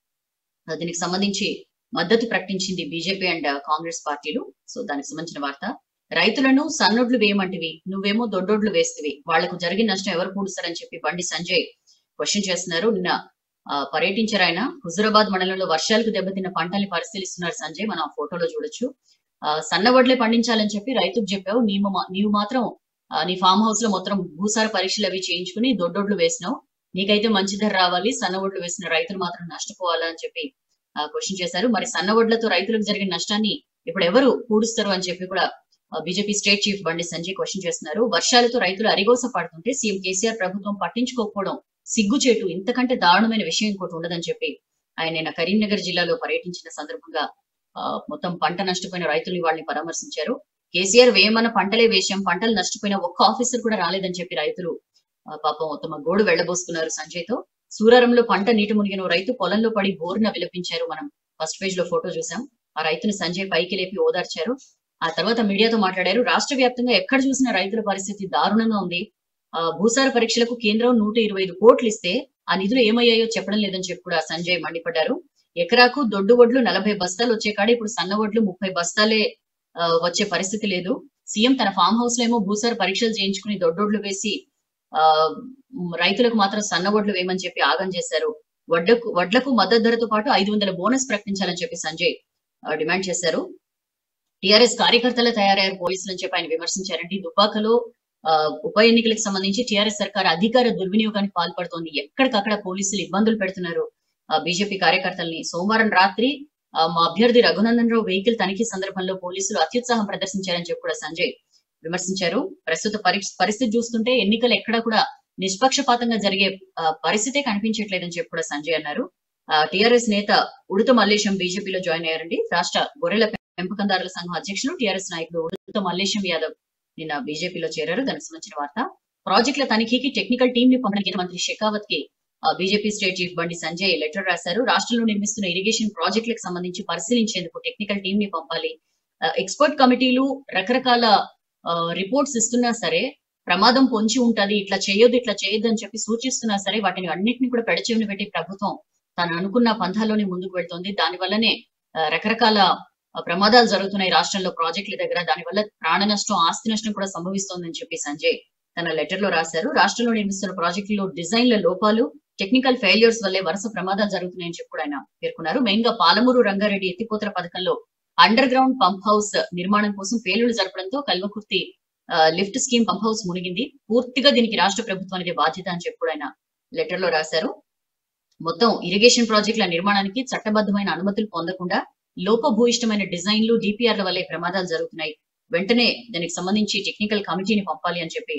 ఆ, దీనికి సంబంధించి మద్దతు ప్రకటించింది బీజేపీ అండ్ కాంగ్రెస్ పార్టీలు సో దానికి సంబంధించిన వార్త రైతులను సన్నొడ్లు వేయమంటివి నువ్వేమో దొడ్డోడ్లు వేస్తేవి వాళ్లకు జరిగిన నష్టం ఎవరు పూడుస్తారని చెప్పి బండి సంజయ్ క్వశ్చన్ చేస్తున్నారు నిన్న ఆ, పర్యటించారు ఆయన హుజురాబాద్ మండలంలో వర్షాలకు దెబ్బతిన్న పంటల్ని పరిశీలిస్తున్నారు సంజయ్ మనం ఆ ఫోటోలో చూడొచ్చు ఆ, సన్న వడ్లే పండించాలని చెప్పి రైతుకు చెప్పావు నీవు మా- నీవు మాత్రం ఆ, నీ ఫామ్ హౌస్ లో మొత్తం భూసార పరీక్షలు అవి చేయించుకుని దొడ్డోడ్లు వేసినావు నీకైతే మంచి ధర రావాలి సన్న వడ్లు వేసిన రైతులు మాత్రం నష్టపోవాలా అని చెప్పి క్వశ్చన్ చేశారు మరి సన్న వడ్లతో రైతులకు జరిగిన నష్టాన్ని ఇప్పుడు ఎవరు పూడుస్తారు అని చెప్పి కూడా బీజేపీ స్టేట్ చీఫ్ బండి సంజయ్ క్వశ్చన్ చేస్తున్నారు వర్షాలతో రైతులు అరిగోస పడుతుంటే సీఎం కేసీఆర్ ప్రభుత్వం పట్టించుకోకపోవడం సిగ్గుచేటు ఇంతకంటే దారుణమైన విషయం ఇంకోటి ఉండదని చెప్పి ఆయన నిన్న కరీంనగర్ జిల్లాలో పర్యటించిన సందర్భంగా ఆ, మొత్తం పంట నష్టపోయిన రైతుల్ని వాళ్ళని పరామర్శించారు కేసీఆర్ వేయమన్న పంటలే వేశాం పంటలు నష్టపోయిన ఒక్క ఆఫీసర్ కూడా రాలేదని చెప్పి రైతులు ఆ, పాపం తమ గోడు వెళ్లబోసుకున్నారు సంజయ్ తో సూరారంలో పంట నీటి మునిగిన ఓ రైతు పొలంలో పడి బోరున విలపించారు మనం ఫస్ట్ పేజ్ లో ఫోటో చూసాం ఆ రైతుని సంజయ్ పైకి లేపి ఓదార్చారు ఆ తర్వాత మీడియాతో మాట్లాడారు రాష్ట్ర వ్యాప్తంగా ఎక్కడ చూసిన రైతుల పరిస్థితి దారుణంగా ఉంది ఆ భూసార పరీక్షలకు కేంద్రం నూట ఇరవై ఐదు కోట్లు ఇస్తే ఆ నిధులు ఏమయ్యాయో చెప్పడం లేదని చెప్పి కూడా సంజయ్ మండిపడ్డారు ఎకరాకు దొడ్డు వడ్లు నలభై బస్తాలు వచ్చే కాడ ఇప్పుడు సన్న వడ్లు ముప్పై బస్తాలే ఆ, వచ్చే పరిస్థితి లేదు సీఎం తన ఫామ్ హౌస్ లో ఏమో భూసార పరీక్షలు చేయించుకుని దొడ్డోడ్లు వేసి ఆ మ్, రైతులకు మాత్రం సన్న వడ్లు వేయమని చెప్పి ఆగం చేశారు వడ్లకు వడ్లకు మద్దతు ధరతో పాటు ఐదు వందల బోనస్ ప్రకటించాలని చెప్పి సంజయ్ ఆ, డిమాండ్ చేశారు టిఆర్ఎస్ కార్యకర్తలు తయారయ్యారు పోలీసులు అని చెప్పి ఆయన విమర్శించారండి దుబ్బాకలో ఆ, ఉప ఎన్నికలకు సంబంధించి టిఆర్ఎస్ సర్కార్ అధికార దుర్వినియోగానికి పాల్పడుతోంది ఎక్కడికక్కడ పోలీసులు ఇబ్బందులు పెడుతున్నారు బీజేపీ కార్యకర్తల్ని సోమవారం రాత్రి ఆ, మా అభ్యర్థి రఘునందన్ రావు వెహికల్ తనిఖీ సందర్భంలో పోలీసులు అత్యుత్సాహం ప్రదర్శించారని చెప్పి కూడా సంజయ్ విమర్శించారు ప్రస్తుత పరి- పరిస్థితి చూస్తుంటే ఎన్నికలు ఎక్కడ కూడా నిష్పక్షపాతంగా జరిగే ఆ, పరిస్థితే కనిపించట్లేదని చెప్పి కూడా సంజయ్ అన్నారు టిఆర్ఎస్ నేత ఉడుత మల్లేశం బీజేపీలో జాయిన్ అయ్యారండి రాష్ట్ర గొర్రెల పెంపకందారుల సంఘం అధ్యక్షులు టిఆర్ఎస్ నాయకుడు ఉడుత మల్లేశం యాదవ్ నిన్న బీజేపీలో చేరారు దానికి సంబంధించిన వార్త ప్రాజెక్టుల తనిఖీకి టెక్నికల్ టీం ని పంపిన కేంద్ర మంత్రి షెకావత్ కి బీజేపీ స్టేట్ చీఫ్ బండి సంజయ్ లెటర్ రాశారు రాష్ట్రంలో నిర్మిస్తున్న ఇరిగేషన్ ప్రాజెక్టులకు సంబంధించి పరిశీలించేందుకు టెక్నికల్ టీం ని పంపాలి ఎక్స్పర్ట్ కమిటీలు రకరకాల రిపోర్ట్స్ ఇస్తున్నా సరే ప్రమాదం పొంచి ఉంటది ఇట్లా చేయొద్దు ఇట్లా చేయొద్దు అని చెప్పి సూచిస్తున్నా సరే వాటిని అన్నింటిని కూడా పెడచెవిన పెట్టి ప్రభుత్వం తాను అనుకున్న పంథాలోనే ముందుకు వెళ్తోంది దాని వల్లనే ఆ, రకరకాల ఆ, ప్రమాదాలు జరుగుతున్నాయి రాష్ట్రంలో ప్రాజెక్టుల దగ్గర దాని వల్ల ప్రాణ నష్టం ఆస్తి నష్టం కూడా సంభవిస్తోందని చెప్పి సంజయ్ తన లెటర్ లో రాశారు రాష్ట్రంలో నిర్మిస్తున్న ప్రాజెక్టులో డిజైన్ల లోపాలు టెక్నికల్ ఫెయిల్యూర్స్ వల్లే వరుస ప్రమాదాలు జరుగుతున్నాయని చెప్పి కూడా ఆయన పేర్కొన్నారు మెయిన్ గా పాలమూరు రంగారెడ్డి ఎత్తిపోతల పథకంలో అండర్ గ్రౌండ్ పంప్ హౌస్ నిర్మాణం కోసం పేలుళ్లు జరపడంతో కల్వకుర్తి ఆ, లిఫ్ట్ స్కీమ్ పంప్ హౌస్ మునిగింది పూర్తిగా దీనికి రాష్ట్ర ప్రభుత్వానికి బాధ్యత అని చెప్పి కూడా ఆయన లెటర్ లో రాశారు మొత్తం ఇరిగేషన్ ప్రాజెక్టుల నిర్మాణానికి చట్టబద్ధమైన అనుమతులు పొందకుండా లోపభూయిష్టమైన డిజైన్లు డిపిఆర్ల వల్లే ప్రమాదాలు జరుగుతున్నాయి వెంటనే దానికి సంబంధించి టెక్నికల్ కమిటీని పంపాలి అని చెప్పి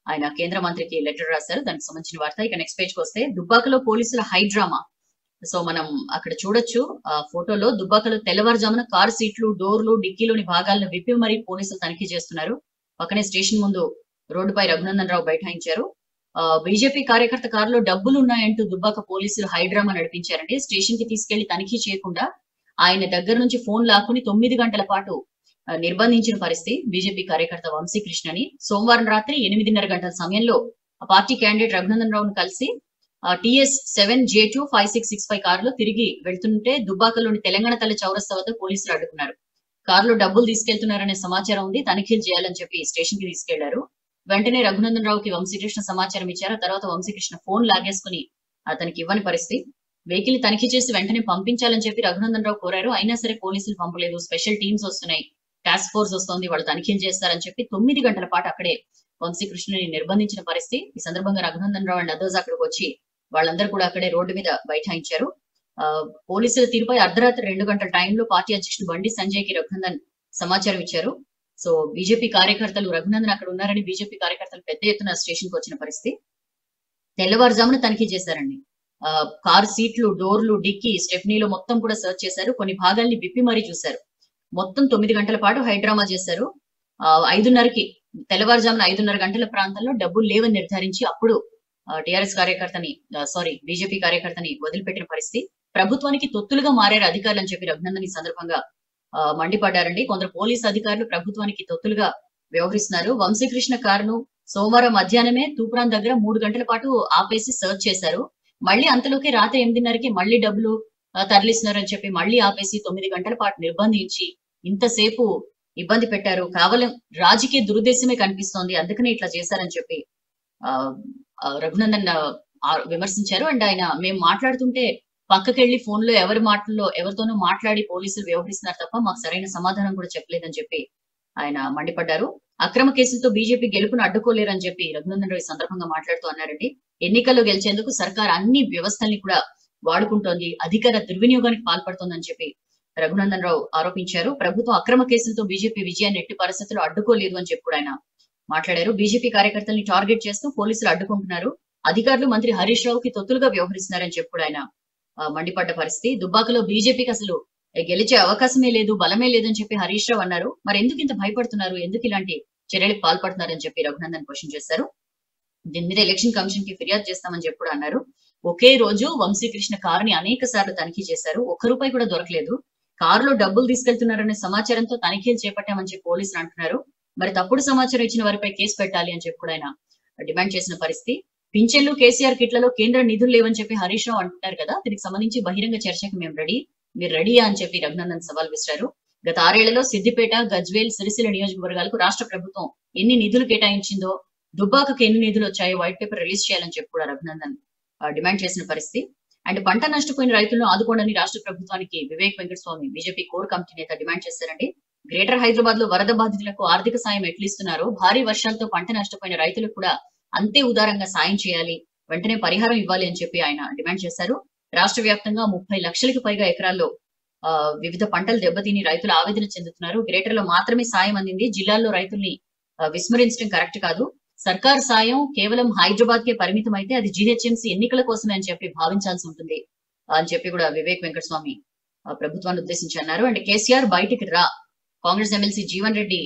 ఆయన కేంద్ర మంత్రికి లెటర్ రాశారు దానికి సంబంధించిన వార్త ఇక నెక్స్ట్ పేజ్ కి వస్తే దుబ్బాకలో పోలీసుల హై డ్రామా సో మనం అక్కడ చూడొచ్చు ఆ ఫోటోలో దుబ్బాకలో తెల్లవారుజామున కారు సీట్లు డోర్లు డిక్కీలోని భాగాలను విప్పి మరీ పోలీసులు తనిఖీ చేస్తున్నారు పక్కనే స్టేషన్ ముందు రోడ్డుపై రఘునందన్ రావు బైఠాయించారు బీజేపీ కార్యకర్త కారులో డబ్బులు ఉన్నాయంటూ దుబ్బాక పోలీసులు హైడ్రామా నడిపించారండి స్టేషన్ కి తీసుకెళ్లి తనిఖీ చేయకుండా ఆయన దగ్గర నుంచి ఫోన్ లాక్కుని తొమ్మిది గంటల పాటు ఆ, నిర్బంధించిన పరిస్థితి బీజేపీ కార్యకర్త వంశీకృష్ణని సోమవారం రాత్రి ఎనిమిదిన్నర గంటల సమయంలో ఆ పార్టీ క్యాండిడేట్ రఘునందన్ రావును కలిసి TS seven J two five six six five కారులో తిరిగి వెళ్తుంటే దుబ్బాకలోని తెలంగాణ తల్లి చౌరస్తా వద్ద పోలీసులు అడ్డుకున్నారు కారులో డబ్బులు తీసుకెళ్తున్నారనే సమాచారం ఉంది తనిఖీలు చేయాలని చెప్పి స్టేషన్ కి తీసుకెళ్లారు వెంటనే రఘునందన్ రావుకి వంశీకృష్ణ సమాచారం ఇచ్చారు ఆ తర్వాత వంశీకృష్ణ ఫోన్ లాగేసుకుని అతనికి ఇవ్వని పరిస్థితి వెహికల్ తనిఖీ చేసి వెంటనే పంపించాలని చెప్పి రఘునందన్ రావు కోరారు అయినా సరే పోలీసులు పంపలేదు స్పెషల్ టీమ్స్ వస్తున్నాయి టాస్క్ ఫోర్స్ వస్తుంది వాళ్ళు తనిఖీలు చేస్తారని చెప్పి తొమ్మిది గంటల పాటు అక్కడే వంశీకృష్ణని నిర్బంధించిన పరిస్థితి ఈ సందర్భంగా రఘునందన్ రావు అండ్ అదర్స్ అక్కడికి వచ్చి వాళ్ళందరూ కూడా అక్కడే రోడ్డు మీద బైఠాయించారు ఆ, పోలీసుల తీరుపై అర్ధరాత్రి రెండు గంటల టైంలో పార్టీ అధ్యక్షుడు బండి సంజయ్ కి రఘునందన్ సమాచారం ఇచ్చారు సో బీజేపీ కార్యకర్తలు రఘునందన్ అక్కడ ఉన్నారని బీజేపీ కార్యకర్తలు పెద్ద ఎత్తున స్టేషన్ కి వచ్చిన పరిస్థితి తెల్లవారుజామున తనిఖీ చేశారండి ఆ, కారు సీట్లు డోర్లు డిక్కీ స్టెఫ్నీలో మొత్తం కూడా సర్చ్ చేశారు కొన్ని భాగాల్ని విప్పి మరీ చూశారు మొత్తం తొమ్మిది గంటల పాటు హైడ్రామా చేశారు ఆ, ఐదున్నరకి తెల్లవారుజామున ఐదున్నర గంటల ప్రాంతంలో డబ్బులు లేవని నిర్ధారించి అప్పుడు టిఆర్ఎస్ కార్యకర్తని సారీ బీజేపీ కార్యకర్తని వదిలిపెట్టిన పరిస్థితి ప్రభుత్వానికి తొత్తులుగా మారారు అధికారులు అని చెప్పి రఘునందన్ ఈ సందర్భంగా ఆ, మండిపడ్డారండి కొందరు పోలీసు అధికారులు ప్రభుత్వానికి తొత్తులుగా వ్యవహరిస్తున్నారు వంశీకృష్ణ కారును సోమవారం మధ్యాహ్నమే తూప్రాన్ దగ్గర మూడు గంటల పాటు ఆపేసి సర్చ్ చేశారు మళ్ళీ అంతలోకి రాత్రి ఎనిమిదిన్నరకి మళ్ళీ డబ్బులు ఆ, తరలిస్తున్నారని చెప్పి మళ్ళీ ఆపేసి తొమ్మిది గంటల పాటు నిర్బంధించి ఇంతసేపు ఇబ్బంది పెట్టారు కేవలం రాజకీయ దురుద్దేశమే కనిపిస్తోంది అందుకనే ఇట్లా చేశారని చెప్పి ఆ, ఆ, రఘునందన్ ఆ, ఆ, విమర్శించారు అండ్ ఆయన మేము మాట్లాడుతుంటే పక్కకెళ్లి ఫోన్ లో ఎవరి మాటల్లో ఎవరితోనో మాట్లాడి పోలీసులు వ్యవహరిస్తున్నారు తప్ప మాకు సరైన సమాధానం కూడా చెప్పలేదని చెప్పి ఆయన మండిపడ్డారు అక్రమ కేసులతో బీజేపీ గెలుపును అడ్డుకోలేరని చెప్పి రఘునందన్ రావు ఈ సందర్భంగా మాట్లాడుతూ అన్నారండి ఎన్నికల్లో గెలిచేందుకు సర్కార్ అన్ని వ్యవస్థల్ని కూడా వాడుకుంటోంది అధికార దుర్వినియోగానికి పాల్పడుతోందని చెప్పి రఘునందన్ రావు ఆరోపించారు ప్రభుత్వం అక్రమ కేసులతో బీజేపీ విజయాన్ని ఎట్టి పరిస్థితుల్లో అడ్డుకోలేదు అని చెప్పి కూడా ఆయన మాట్లాడారు బీజేపీ కార్యకర్తల్ని టార్గెట్ చేస్తూ పోలీసులు అడ్డుకుంటున్నారు అధికారులు మంత్రి హరీష్ రావుకి తొత్తులుగా వ్యవహరిస్తున్నారని చెప్పి కూడా ఆయన ఆ, మండిపడ్డ పరిస్థితి దుబ్బాకలో బీజేపీకి అసలు గెలిచే అవకాశమే లేదు బలమే లేదని చెప్పి హరీష్ రావు అన్నారు మరి ఎందుకు ఇంత భయపడుతున్నారు ఎందుకు ఇలాంటి చర్యలకు పాల్పడుతున్నారని చెప్పి రఘునందన్ క్వశ్చన్ చేశారు దీని మీద ఎలక్షన్ కమిషన్ కి ఫిర్యాదు చేస్తామని చెప్పి కూడా అన్నారు ఒకే రోజు వంశీకృష్ణ కారుని అనేక సార్లు తనిఖీ చేశారు ఒక్క రూపాయి కూడా దొరకలేదు కారులో డబ్బులు తీసుకెళ్తున్నారనే సమాచారంతో తనిఖీలు చేపట్టామని చెప్పి పోలీసులు అంటున్నారు మరి తప్పుడు సమాచారం ఇచ్చిన వారిపై కేసు పెట్టాలి అని చెప్పి కూడా ఆయన డిమాండ్ చేసిన పరిస్థితి పింఛన్లు కేసీఆర్ కిట్లలో కేంద్ర నిధులు లేవని చెప్పి హరీష్ రావు అంటున్నారు కదా దీనికి సంబంధించి బహిరంగ చర్చకు మేము రెడీ మీరు రెడీయా అని చెప్పి రఘునందన్ సవాల్ విసిరారు గత ఆరేళ్లలో సిద్దిపేట గజ్వేల్ సిరిసిల్ల నియోజకవర్గాలకు రాష్ట్ర ప్రభుత్వం ఎన్ని నిధులు కేటాయించిందో దుబ్బాకకు ఎన్ని నిధులు వచ్చాయో వైట్ పేపర్ రిలీజ్ చేయాలని చెప్పి కూడా రఘునందన్ ఆ, డిమాండ్ చేసిన పరిస్థితి అండ్ పంట నష్టపోయిన రైతులను ఆదుకోండి రాష్ట్ర ప్రభుత్వానికి Vivek Venkataswamy BJP core committee నేత డిమాండ్ చేశారండి గ్రేటర్ హైదరాబాద్ లో వరద బాధితులకు ఆర్థిక సాయం ఎట్లిస్తున్నారో భారీ వర్షాలతో పంట నష్టపోయిన రైతులకు కూడా అంతే ఉదారంగా సాయం చేయాలి వెంటనే పరిహారం ఇవ్వాలి అని చెప్పి ఆయన డిమాండ్ చేశారు రాష్ట్ర వ్యాప్తంగా ముప్పై లక్షలకు పైగా ఎకరాల్లో ఆ, వివిధ పంటలు దెబ్బతిని రైతులు ఆవేదన చెందుతున్నారు గ్రేటర్ లో మాత్రమే సాయం అందింది జిల్లాల్లో రైతుల్ని ఆ, విస్మరించడం కరెక్ట్ కాదు సర్కార్ సాయం కేవలం హైదరాబాద్ కే పరిమితం అయితే అది జీహెచ్ఎంసీ ఎన్నికల కోసమే అని చెప్పి భావించాల్సి ఉంటుంది అని చెప్పి కూడా వివేక్ వెంకటస్వామి ఆ, ప్రభుత్వాన్ని ఉద్దేశించి అన్నారు అండ్ కేసీఆర్ బయటికి రా కాంగ్రెస్ ఎమ్మెల్సీ జీవన్ రెడ్డి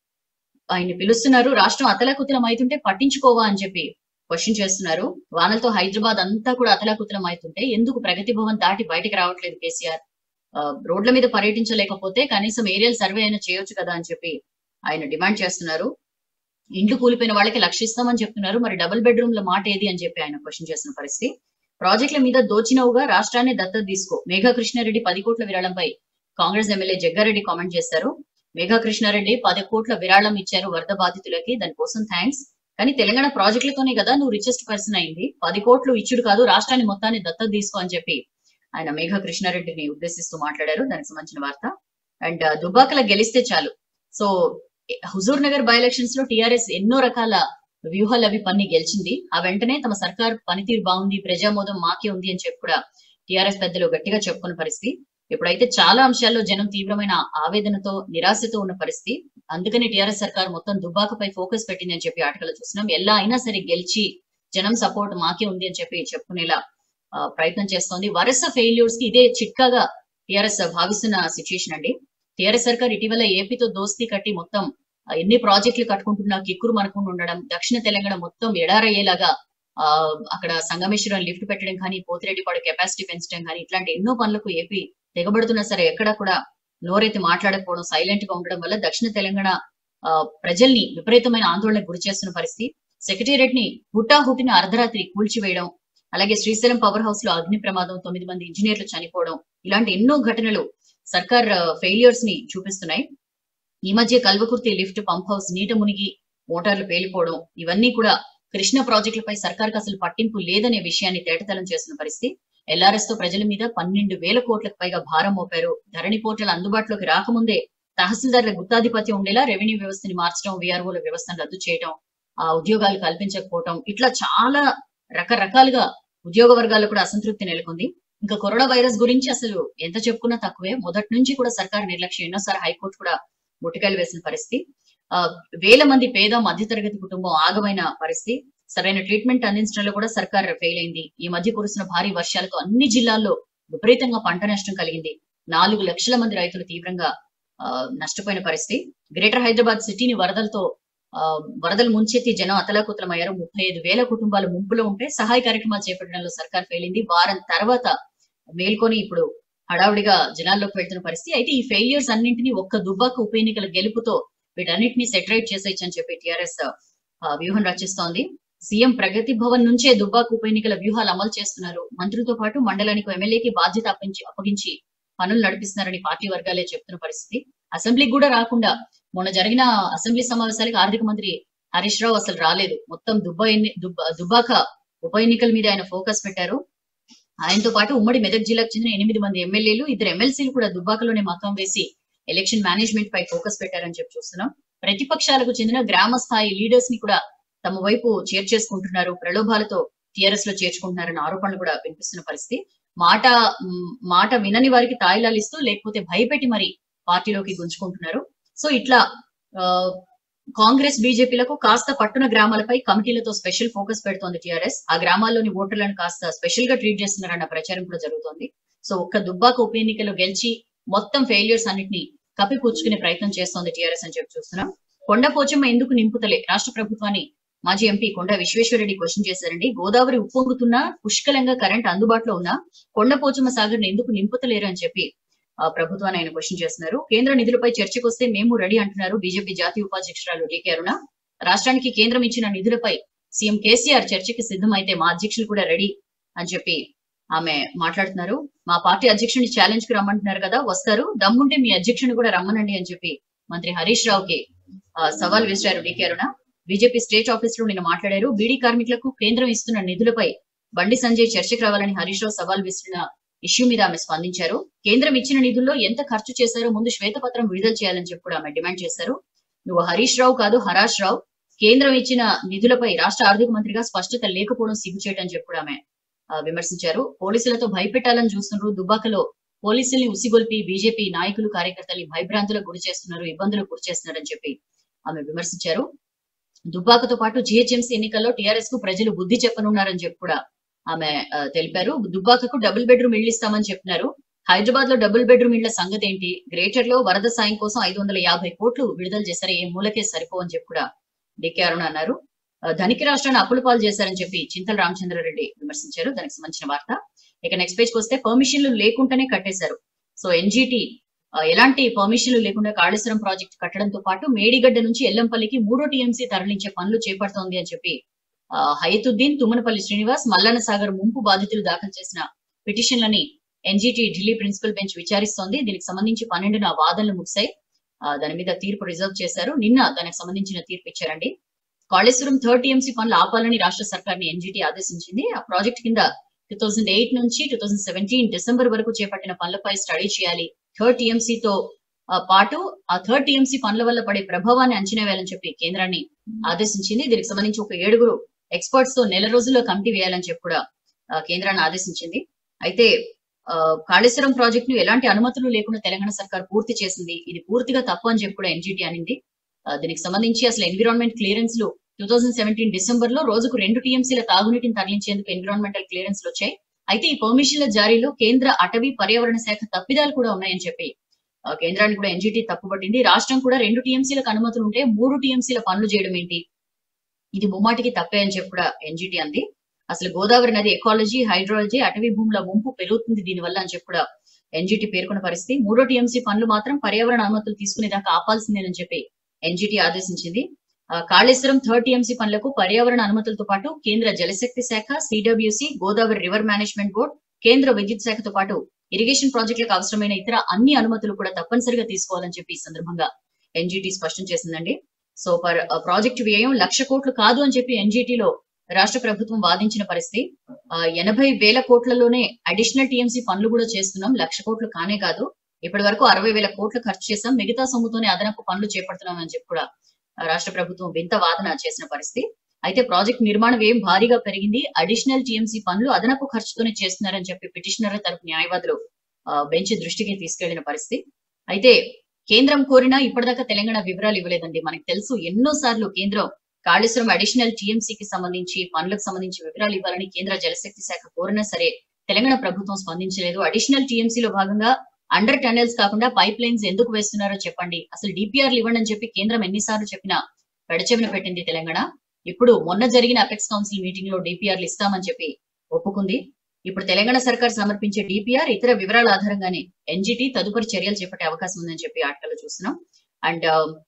ఆయన్ని పిలుస్తున్నారు రాష్ట్రం అతలాకుతలం అవుతుంటే పట్టించుకోవా అని చెప్పి క్వశ్చన్ చేస్తున్నారు వానలతో హైదరాబాద్ అంతా కూడా అతలాకుతలం అవుతుంటే ఎందుకు ప్రగతి భవన్ దాటి బయటికి రావట్లేదు కేసీఆర్ ఆ, రోడ్ల మీద పర్యటించలేకపోతే కనీసం ఏరియల్ సర్వే అయినా చేయొచ్చు కదా అని చెప్పి ఆయన డిమాండ్ చేస్తున్నారు ఇండ్లు కూలిపోయిన వాళ్ళకి లక్షిస్తామని చెప్తున్నారు మరి డబుల్ బెడ్రూమ్ల మాట ఏది అని చెప్పి ఆయన క్వశ్చన్ చేసిన పరిస్థితి ప్రాజెక్టుల మీద దోచినవుగా రాష్ట్రాన్ని దత్తత తీసుకో మేఘా కృష్ణారెడ్డి పది కోట్ల విరాళంపై కాంగ్రెస్ ఎమ్మెల్యే జగ్గారెడ్డి కామెంట్ చేశారు మేఘా కృష్ణారెడ్డి పది కోట్ల విరాళం ఇచ్చారు వరద బాధితులకి దానికోసం థ్యాంక్స్ కానీ తెలంగాణ ప్రాజెక్టులతోనే కదా నువ్వు రిచెస్ట్ పర్సన్ అయింది పది కోట్లు ఇచ్చుడు కాదు రాష్ట్రాన్ని మొత్తాన్ని దత్తత తీసుకో అని చెప్పి ఆయన మేఘా కృష్ణారెడ్డిని ఉద్దేశిస్తూ మాట్లాడారు దానికి సంబంధించిన వార్త అండ్ దుబ్బాకల గెలిస్తే చాలు so Huzur Nagar by elections లో టిఆర్ఎస్ ఎన్నో రకాల వ్యూహాలు అవి పన్ని గెలిచింది ఆ వెంటనే తమ సర్కార్ పనితీరు బాగుంది ప్రజామోదం మాకే ఉంది అని చెప్పి కూడా టిఆర్ఎస్ పెద్దలు గట్టిగా చెప్పుకున్న పరిస్థితి ఇప్పుడైతే చాలా అంశాల్లో జనం తీవ్రమైన ఆవేదనతో నిరాశతో ఉన్న పరిస్థితి అందుకని టిఆర్ఎస్ సర్కార్ మొత్తం దుబ్బాకపై ఫోకస్ పెట్టింది అని చెప్పి ఆటలు చూస్తున్నాం ఎలా అయినా సరే గెలిచి జనం సపోర్ట్ మాకే ఉంది అని చెప్పి చెప్పుకునేలా ఆ, ప్రయత్నం చేస్తోంది వరుస ఫెయిల్యూర్స్ కి ఇదే చిట్కాగా టిఆర్ఎస్ భావిస్తున్న సిచ్యుయేషన్ అండి టిఆర్ఎస్ సర్కార్ ఇటీవల ఏపీతో దోస్తీ కట్టి మొత్తం ఆ, ఎన్ని ప్రాజెక్టులు కట్టుకుంటున్నా కిక్కురు మనకుండా ఉండడం దక్షిణ తెలంగాణ మొత్తం ఎడారయ్యేలాగా ఆ అక్కడ సంగమేశ్వరం లిఫ్ట్ పెట్టడం కానీ పోతిరెడ్డిపాడు కెపాసిటీ పెంచడం కానీ ఇట్లాంటి ఎన్నో పనులకు ఏపీ దిగబడుతున్నా సరే ఎక్కడ కూడా నోరైతే మాట్లాడకపోవడం సైలెంట్ గా ఉండడం వల్ల దక్షిణ తెలంగాణ ఆ, ప్రజల్ని విపరీతమైన ఆందోళనకు గురి చేస్తున్న పరిస్థితి సెక్రటేరియట్ ని హుటాహుటిన అర్ధరాత్రి కూల్చివేయడం అలాగే శ్రీశైలం పవర్ హౌస్ లో అగ్ని ప్రమాదం తొమ్మిది మంది ఇంజనీర్లు చనిపోవడం ఇలాంటి ఎన్నో ఘటనలు సర్కార్ ఫెయిలియర్స్ ని చూపిస్తున్నాయి ఈ మధ్య కల్వకుర్తి లిఫ్ట్ పంప్ హౌస్ నీట మునిగి మోటార్లు పేలిపోవడం ఇవన్నీ కూడా కృష్ణ ప్రాజెక్టులపై సర్కార్కి అసలు పట్టింపు లేదనే విషయాన్ని తేటతలం చేస్తున్న పరిస్థితి ఎల్ఆర్ఎస్ తో ప్రజల మీద పన్నెండు వేల కోట్లకు పైగా భారం మోపారు ధరణి పోర్టల్ అందుబాటులోకి రాకముందే తహసీల్దార్ల గుత్తాధిపత్యం ఉండేలా రెవెన్యూ వ్యవస్థని మార్చడం విఆర్ఓల వ్యవస్థను రద్దు చేయడం ఆ ఉద్యోగాలు కల్పించకపోవడం ఇట్లా చాలా రకరకాలుగా ఉద్యోగ వర్గాల్లో కూడా అసంతృప్తి నెలకొంది ఇంకా కరోనా వైరస్ గురించి అసలు ఎంత చెప్పుకున్నా తక్కువే మొదటి నుంచి కూడా సర్కార్ నిర్లక్ష్యం ఎన్నోసారి హైకోర్టు కూడా ముట్టికాయలు వేసిన పరిస్థితి ఆ వేల మంది పేద మధ్యతరగతి కుటుంబం ఆగమైన పరిస్థితి సరైన ట్రీట్మెంట్ అందించడంలో కూడా సర్కార్ ఫెయిల్ అయింది ఈ మధ్య కురుస్తున్న భారీ వర్షాలతో అన్ని జిల్లాల్లో విపరీతంగా పంట నష్టం కలిగింది నాలుగు లక్షల మంది రైతులు తీవ్రంగా ఆ, నష్టపోయిన పరిస్థితి గ్రేటర్ హైదరాబాద్ సిటీని వరదలతో ఆ, వరదలు ముంచెత్తి జనం అతలాకుతలమయ్యారు ముప్పై ఐదు వేల కుటుంబాలు ముంపులో ఉంటే సహాయ కార్యక్రమాలు చేపట్టడంలో సర్కార్ ఫెయిల్ అయింది వారం తర్వాత మేల్కొని ఇప్పుడు హడావుడిగా జనాల్లోకి వెళ్తున్న పరిస్థితి అయితే ఈ ఫెయిలియర్స్ అన్నింటినీ ఒక్క దుబ్బాక ఉప ఎన్నికల గెలుపుతో వీటన్నిటిని సెటరేట్ చేసేయచ్చు అని చెప్పి టిఆర్ఎస్ వ్యూహం రచిస్తోంది సీఎం ప్రగతి భవన్ నుంచే దుబ్బాక ఉప ఎన్నికల వ్యూహాలు అమలు చేస్తున్నారు మంత్రులతో పాటు మండలానికి ఎమ్మెల్యేకి బాధ్యత అప్పగించి అప్పగించి పనులు నడిపిస్తున్నారని పార్టీ వర్గాలే చెప్తున్న పరిస్థితి అసెంబ్లీకి కూడా రాకుండా మొన్న జరిగిన అసెంబ్లీ సమావేశాలకు ఆర్థిక మంత్రి హరీష్ రావు అసలు రాలేదు మొత్తం దుబ్బా ఎన్ని దుబ్బ- దుబ్బాక ఉప ఎన్నికల మీద ఆయన ఫోకస్ పెట్టారు ఆయనతో పాటు ఉమ్మడి మెదక్ జిల్లాకు చెందిన ఎనిమిది మంది ఎమ్మెల్యేలు ఇద్దరు ఎమ్మెల్సీలు కూడా దుబ్బాకలోనే మకం వేసి ఎలక్షన్ మేనేజ్మెంట్ పై ఫోకస్ పెట్టారని చెప్పి చూస్తున్నాం ప్రతిపక్షాలకు చెందిన గ్రామ స్థాయి లీడర్స్ ని కూడా తమ వైపు చేర్చేసుకుంటున్నారు ప్రలోభాలతో టిఆర్ఎస్ లో చేర్చుకుంటున్నారన్న ఆరోపణలు కూడా వినిపిస్తున్న పరిస్థితి మాట మ్, మాట వినని వారికి తాయిలాలిస్తూ లేకపోతే భయపెట్టి మరి పార్టీలోకి గుంజుకుంటున్నారు సో ఇట్లా ఆ, కాంగ్రెస్ బీజేపీలకు కాస్త పట్టున గ్రామాలపై కమిటీలతో స్పెషల్ ఫోకస్ పెడుతోంది టిఆర్ఎస్ ఆ గ్రామాల్లోని ఓటర్లను కాస్త స్పెషల్ గా ట్రీట్ చేస్తున్నారన్న ప్రచారం కూడా జరుగుతోంది సో ఒక్క దుబ్బాక ఉప ఎన్నికలో గెలిచి మొత్తం ఫెయిల్యూర్స్ అన్నిటిని కప్పిపుచ్చుకునే ప్రయత్నం చేస్తోంది టీఆర్ఎస్ అని చెప్పి చూస్తున్నాం కొండ పోచమ్మ ఎందుకు నింపుతలే రాష్ట్ర ప్రభుత్వాన్ని మాజీ ఎంపీ కొండ విశ్వేశ్వరరెడ్డి క్వశ్చన్ చేశారండి గోదావరి ఉప్పొంగుతున్నా పుష్కలంగా కరెంట్ అందుబాటులో ఉన్నా కొండ పోచమ్మ సాగర్ ఎందుకు నింపుతలేరు అని చెప్పి ఆ ప్రభుత్వాన్ని ఆయన క్వశ్చన్ చేస్తున్నారు కేంద్ర నిధులపై చర్చకు వస్తే మేము రెడీ అంటున్నారు బీజేపీ జాతీయ ఉపాధ్యక్షురాలు డీకే అరుణ రాష్ట్రానికి కేంద్రం ఇచ్చిన నిధులపై సీఎం కేసీఆర్ చర్చకి సిద్ధమైతే మా అధ్యక్షులు కూడా రెడీ అని చెప్పి ఆమె మాట్లాడుతున్నారు మా పార్టీ అధ్యక్షుడిని ఛాలెంజ్ కు రమ్మంటున్నారు కదా వస్తారు దమ్ముంటే మీ అధ్యక్షుని కూడా రమ్మనండి అని చెప్పి మంత్రి హరీష్ రావుకి ఆ, సవాల్ విసిరారు DK Aruna BJP state office లో నిన్న మాట్లాడారు బీడీ కార్మికులకు కేంద్రం ఇస్తున్న నిధులపై బండి సంజయ్ చర్చకు రావాలని హరీష్ రావు సవాల్ విసిరిన ఇష్యూ మీద ఆమె స్పందించారు కేంద్రం ఇచ్చిన నిధుల్లో ఎంత ఖర్చు చేశారో ముందు శ్వేతపత్రం విడుదల చేయాలని చెప్పి కూడా ఆమె డిమాండ్ చేశారు నువ్వు హరీష్ రావు కాదు హరాష్ రావు కేంద్రం ఇచ్చిన నిధులపై రాష్ట్ర ఆర్థిక మంత్రిగా స్పష్టత లేకపోవడం సిగ్గుచేయటని చెప్పి కూడా ఆమె ఆ, విమర్శించారు పోలీసులతో భయపెట్టాలని చూస్తున్నారు దుబ్బాకలో పోలీసుల్ని ఉసిగొల్పి బీజేపీ నాయకులు కార్యకర్తల్ని భయభ్రాంతులకు గురి చేస్తున్నారు ఇబ్బందులకు గురి చేస్తున్నారని చెప్పి ఆమె విమర్శించారు దుబ్బాకతో పాటు జిహెచ్ఎంసీ ఎన్నికల్లో టీఆర్ఎస్ కు ప్రజలు బుద్ధి చెప్పనున్నారని చెప్పి కూడా ఆమె ఆ, తెలిపారు దుబ్బాకకు డబుల్ బెడ్రూమ్ ఇళ్లు ఇస్తామని చెప్పినారు హైదరాబాద్ లో డబుల్ బెడ్రూమ్ ఇళ్ల సంగతి ఏంటి గ్రేటర్ లో వరద సాయం కోసం ఐదు వందల యాభై కోట్లు విడుదల చేశారు ఏ మూలకే సరిపోవని చెప్పి కూడా డికే అరుణ అన్నారు ఆ, ధనిక రాష్ట్రాన్ని అప్పుల పాలు చేశారని చెప్పి చింతల రామచంద్రారెడ్డి విమర్శించారు దానికి సంబంధించిన వార్త ఇక నెక్స్ట్ పేజ్ వస్తే పర్మిషన్లు లేకుండానే కట్టేశారు సో ఎన్జిటి ఎలాంటి పర్మిషన్లు లేకుండా కాళేశ్వరం ప్రాజెక్ట్ కట్టడంతో పాటు మేడిగడ్డ నుంచి ఎల్లంపల్లికి మూడో టీఎంసీ తరలించే పనులు చేపడుతోంది అని చెప్పి ఆ, హయతుద్దీన్ తుమ్మనపల్లి శ్రీనివాస్ మల్లన్న సాగర్ ముంపు బాధితులు దాఖలు చేసిన పిటిషన్లని ఎన్జిటి ఢిల్లీ ప్రిన్సిపల్ బెంచ్ విచారిస్తోంది దీనికి సంబంధించి పన్నెండున వాదనలు ముగిశాయి ఆ, దాని మీద తీర్పు రిజర్వ్ చేశారు నిన్న దానికి సంబంధించిన తీర్పు ఇచ్చారండి కాళేశ్వరం థర్డ్ టీఎంసీ పనులు ఆపాలని రాష్ట్ర సర్కార్ని ఎన్జిటి ఆదేశించింది ఆ ప్రాజెక్ట్ కింద టూ థౌసండ్ ఎయిట్ నుంచి టూ థౌసండ్ సెవెంటీన్ డిసెంబర్ వరకు చేపట్టిన పనులపై స్టడీ చేయాలి థర్డ్ టీఎంసీ తో ఆ, పాటు ఆ థర్డ్ టీఎంసీ పనుల వల్ల పడే ప్రభావాన్ని అంచనా వేయాలని చెప్పి కేంద్రాన్ని ఆదేశించింది దీనికి సంబంధించి ఒక ఏడుగురు ఎక్స్పర్ట్స్ తో నెల రోజుల్లో కమిటీ వేయాలని చెప్పి కూడా ఆ, కేంద్రాన్ని ఆదేశించింది అయితే ఆ, కాళేశ్వరం ప్రాజెక్ట్ ను ఎలాంటి అనుమతులు లేకుండా తెలంగాణ సర్కార్ పూర్తి చేసింది ఇది పూర్తిగా తప్పు అని చెప్పి కూడా ఎన్జిటి అనింది ఆ, దీనికి సంబంధించి అసలు ఎన్విరాన్మెంట్ క్లియరెన్స్ లు టూ థౌసండ్ సెవెంటీన్ డిసెంబర్ లో రోజుకు రెండు టీఎంసీల తాగునీటిని తరలించేందుకు ఎన్విరాన్మెంటల్ క్లియరెన్స్ వచ్చాయి అయితే ఈ పర్మిషన్ల జారీలో కేంద్ర అటవీ పర్యావరణ శాఖ తప్పిదాలు కూడా ఉన్నాయని చెప్పి ఆ, కేంద్రాన్ని కూడా ఎన్జిటి తప్పుపట్టింది రాష్ట్రం కూడా రెండు టీఎంసీలకు అనుమతులు ఉంటే మూడు టీఎంసీల పనులు చేయడం ఏంటి ఇది ముమ్మాటికి తప్పే అని చెప్పి కూడా ఎన్జిటి అంది అసలు గోదావరి నది ఎకాలజీ హైడ్రాలజీ అటవీ భూముల ముంపు పెరుగుతుంది దీనివల్ల అని చెప్పి కూడా ఎన్జిటి పేర్కొన్న పరిస్థితి మూడో టీఎంసీ పనులు మాత్రం పర్యావరణ అనుమతులు తీసుకునేదాకా ఆపాల్సిందేనని చెప్పి ఎన్జిటి ఆదేశించింది ఆ, కాళేశ్వరం థర్డ్ టీఎంసీ పనులకు పర్యావరణ అనుమతులతో పాటు కేంద్ర జలశక్తి శాఖ CWC Godavari river management board కేంద్ర విద్యుత్ శాఖతో పాటు ఇరిగేషన్ ప్రాజెక్టులకు అవసరమైన ఇతర అన్ని అనుమతులు కూడా తప్పనిసరిగా తీసుకోవాలని చెప్పి ఈ సందర్భంగా ఎన్జిటి స్పష్టం చేసిందండి సో పర్ ప్రాజెక్టు వ్యయం లక్ష కోట్లు కాదు అని చెప్పి NGT లో రాష్ట్ర ప్రభుత్వం వాదించిన పరిస్థితి ఆ, ఎనభై వేల కోట్లలోనే అడిషనల్ టీఎంసీ పనులు కూడా చేస్తున్నాం లక్ష కోట్లు కానే కాదు ఇప్పటి వరకు అరవై వేల కోట్లు ఖర్చు చేసాం మిగతా సొమ్ముతోనే అదనపు పనులు చేపడుతున్నాం అని చెప్పి కూడా ఆ, రాష్ట్ర ప్రభుత్వం వింత వాదన చేసిన పరిస్థితి అయితే ప్రాజెక్ట్ నిర్మాణ వ్యయం భారీగా పెరిగింది అడిషనల్ టీఎంసీ పనులు అదనపు ఖర్చుతోనే చేస్తున్నారని చెప్పి పిటిషనర్ తరపు న్యాయవాదులు ఆ, బెంచ్ దృష్టికి తీసుకెళ్లిన పరిస్థితి అయితే కేంద్రం కోరినా ఇప్పటిదాకా తెలంగాణ వివరాలు ఇవ్వలేదండి మనకు తెలుసు ఎన్నో సార్లు కేంద్రం కాళేశ్వరం అడిషనల్ టీఎంసీకి సంబంధించి పనులకు సంబంధించి వివరాలు ఇవ్వాలని కేంద్ర జలశక్తి శాఖ కోరినా సరే తెలంగాణ ప్రభుత్వం స్పందించలేదు అడిషనల్ టీఎంసీలో భాగంగా అండర్ టనెల్స్ కాకుండా పైప్ లైన్స్ ఎందుకు వేస్తున్నారో చెప్పండి అసలు డిపిఆర్లు ఇవ్వండి అని చెప్పి కేంద్రం ఎన్నిసార్లు చెప్పినా పెడచెవిన పెట్టింది తెలంగాణ ఇప్పుడు మొన్న జరిగిన అపెక్స్ కౌన్సిల్ మీటింగ్ లో డిపిఆర్లు ఇస్తామని చెప్పి ఒప్పుకుంది ఇప్పుడు తెలంగాణ సర్కార్ సమర్పించే డిపిఆర్ ఇతర వివరాల ఆధారంగానే ఎన్జిటి తదుపరి చర్యలు చేపట్టే అవకాశం ఉందని చెప్పి ఆర్టికల్ చూస్తున్నాం అండ్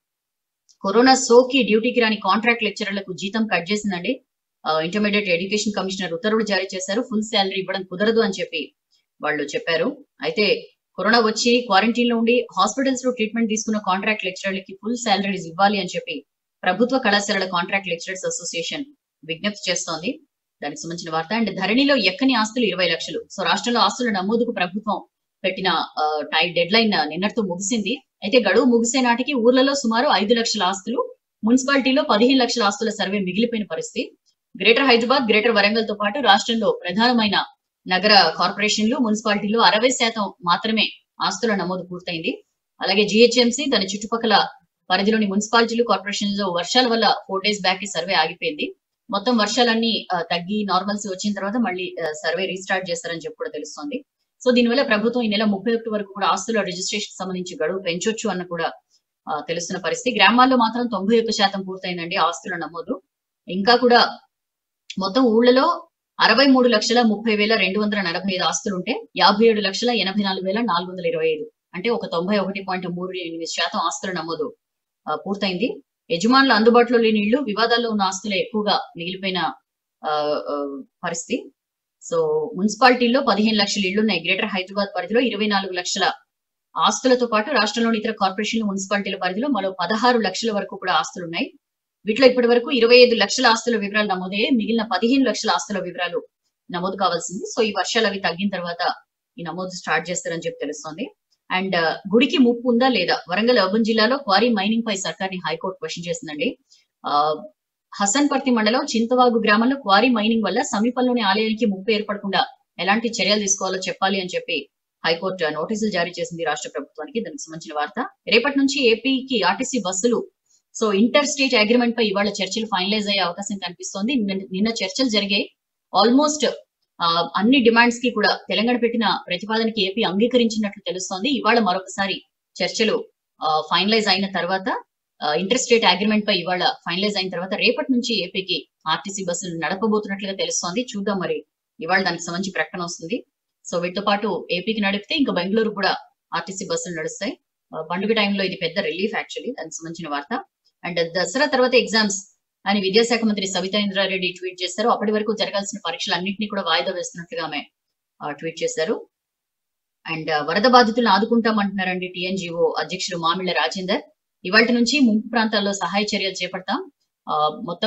కరోనా సోకి డ్యూటీకి రాని కాంట్రాక్ట్ లెక్చరర్లకు జీతం కట్ చేసిందండి ఇంటర్మీడియట్ ఎడ్యుకేషన్ కమిషనర్ ఉత్తర్వులు జారీ చేశారు ఫుల్ శాలరీ ఇవ్వడం కుదరదు అని చెప్పి వాళ్ళు చెప్పారు అయితే కరోనా వచ్చి క్వారంటైన్ లో ఉండి హాస్పిటల్స్ లో ట్రీట్మెంట్ తీసుకున్న కాంట్రాక్ట్ లెక్చరర్లకి ఫుల్ శాలరీస్ ఇవ్వాలి అని చెప్పి ప్రభుత్వ కళాశాలల కాంట్రాక్ట్ లెక్చరర్స్ అసోసియేషన్ విజ్ఞప్తి చేస్తోంది దానికి సంబంధించిన వార్త అండ్ ధరణిలో ఎక్కని ఆస్తులు ఇరవై లక్షలు సో రాష్ట్రంలో ఆస్తుల నమోదుకు ప్రభుత్వం పెట్టిన టై డెడ్ లైన్ నిన్నటితో ముగిసింది అయితే గడువు ముగిసే నాటికి ఊర్లలో సుమారు ఐదు లక్షల ఆస్తులు మున్సిపాలిటీలో పదిహేను లక్షల ఆస్తుల సర్వే మిగిలిపోయిన పరిస్థితి గ్రేటర్ హైదరాబాద్ గ్రేటర్ వరంగల్ తో పాటు రాష్ట్రంలో ప్రధానమైన నగర కార్పొరేషన్లు మున్సిపాలిటీలో అరవై శాతం మాత్రమే ఆస్తుల నమోదు పూర్తయింది అలాగే జిహెచ్ఎంసీ దాని చుట్టుపక్కల పరిధిలోని మున్సిపాలిటీలు కార్పొరేషన్లో వర్షాల వల్ల ఫోర్ డేస్ బ్యాక్ ఈ సర్వే ఆగిపోయింది మొత్తం వర్షాలన్నీ ఆ, తగ్గి నార్మల్సీ వచ్చిన తర్వాత మళ్ళీ సర్వే రీస్టార్ట్ చేస్తారని చెప్పి కూడా తెలుస్తోంది సో దీనివల్ల ప్రభుత్వం ఈ నెల ముప్పై ఒకటి వరకు కూడా ఆస్తుల రిజిస్ట్రేషన్ సంబంధించి గడువు పెంచొచ్చు అన్న కూడా ఆ, తెలుస్తున్న పరిస్థితి గ్రామాల్లో మాత్రం తొంభై ఒక్క శాతం పూర్తయిందండి ఆస్తుల నమోదు ఇంకా కూడా మొత్తం ఊళ్ళలో అరవై మూడు లక్షల ముప్పై వేల రెండు వందల నలభై ఐదు ఆస్తులు ఉంటే యాభై ఏడు లక్షల ఎనభై నాలుగు వేల నాలుగు వందల ఇరవై ఐదు అంటే ఒక తొంభై ఒకటి పాయింట్ మూడు ఎనిమిది శాతం ఆస్తుల నమోదు ఆ, పూర్తయింది యజమానుల అందుబాటులో లేని ఇళ్లు వివాదాల్లో ఉన్న ఆస్తులే ఎక్కువగా మిగిలిపోయిన ఆ, ఆ, పరిస్థితి సో మున్సిపాలిటీల్లో పదిహేను లక్షల ఇళ్లు ఉన్నాయి గ్రేటర్ హైదరాబాద్ పరిధిలో ఇరవై నాలుగు లక్షల ఆస్తులతో పాటు రాష్ట్రంలోని ఇతర కార్పొరేషన్లు మున్సిపాలిటీల పరిధిలో మరో పదహారు లక్షల వరకు కూడా ఆస్తులు ఉన్నాయి వీటిలో ఇప్పటి వరకు ఇరవై ఐదు లక్షల ఆస్తుల వివరాలు నమోదయ్యాయి మిగిలిన పదిహేను లక్షల ఆస్తుల వివరాలు నమోదు కావాల్సింది సో ఈ వర్షాలు అవి తగ్గిన తర్వాత ఈ నమోదు స్టార్ట్ చేస్తారని చెప్పి తెలుస్తోంది అండ్ గుడికి ముప్పు ఉందా లేదా వరంగల్ అర్బన్ జిల్లాలో క్వారీ మైనింగ్ పై సర్కార్ని హైకోర్టు క్వశ్చన్ చేసిందండి ఆ, హసన్పర్తి మండలం చింతవాగు గ్రామంలో క్వారీ మైనింగ్ వల్ల సమీపంలోని ఆలయానికి ముప్పు ఏర్పడకుండా ఎలాంటి చర్యలు తీసుకోవాలో చెప్పాలి అని చెప్పి హైకోర్టు నోటీసులు జారీ చేసింది రాష్ట్ర ప్రభుత్వానికి దానికి సంబంధించిన వార్త రేపటి నుంచి ఏపీకి ఆర్టీసీ బస్సులు సో ఇంటర్ స్టేట్ అగ్రిమెంట్ పై ఇవాళ చర్చలు ఫైనలైజ్ అయ్యే అవకాశం కనిపిస్తోంది నిన్న- నిన్న చర్చలు జరిగాయి ఆల్మోస్ట్ అన్ని డిమాండ్స్ కి కూడా తెలంగాణ పెట్టిన ప్రతిపాదనకి ఏపీ అంగీకరించినట్లు తెలుస్తోంది ఇవాళ మరొకసారి చర్చలు ఫైనలైజ్ అయిన తర్వాత ఇంటర్ స్టేట్ అగ్రిమెంట్ పై ఇవాళ ఫైనలైజ్ అయిన తర్వాత రేపటి నుంచి ఏపీకి ఆర్టీసీ బస్సులు నడపబోతున్నట్లుగా తెలుస్తోంది చూద్దాం మరి ఇవాళ దానికి సంబంధించి ప్రకటన వస్తుంది సో వీటితో పాటు ఏపీకి నడిపితే ఇంకా బెంగళూరు కూడా ఆర్టీసీ బస్సులు నడుస్తాయి ఆ, పండుగ టైంలో ఇది పెద్ద రిలీఫ్ యాక్చువల్లీ దానికి సంబంధించిన వార్త అండ్ దసరా తర్వాత ఎగ్జామ్స్ అని విద్యాశాఖ మంత్రి సవితా ఇంద్రారెడ్డి ట్వీట్ చేశారు అప్పటి వరకు జరగాల్సిన పరీక్షలు అన్నింటినీ కూడా వాయిదా వేస్తున్నట్లుగా ఆమె ఆ, ట్వీట్ చేశారు అండ్ వరద బాధితులను ఆదుకుంటామంటున్నారండి టిఎన్జిఓ అధ్యక్షుడు మామిళ్ల రాజేందర్ ఇవాటి నుంచి ముంపు ప్రాంతాల్లో సహాయ చర్యలు చేపడతాం ఆ, మొత్తం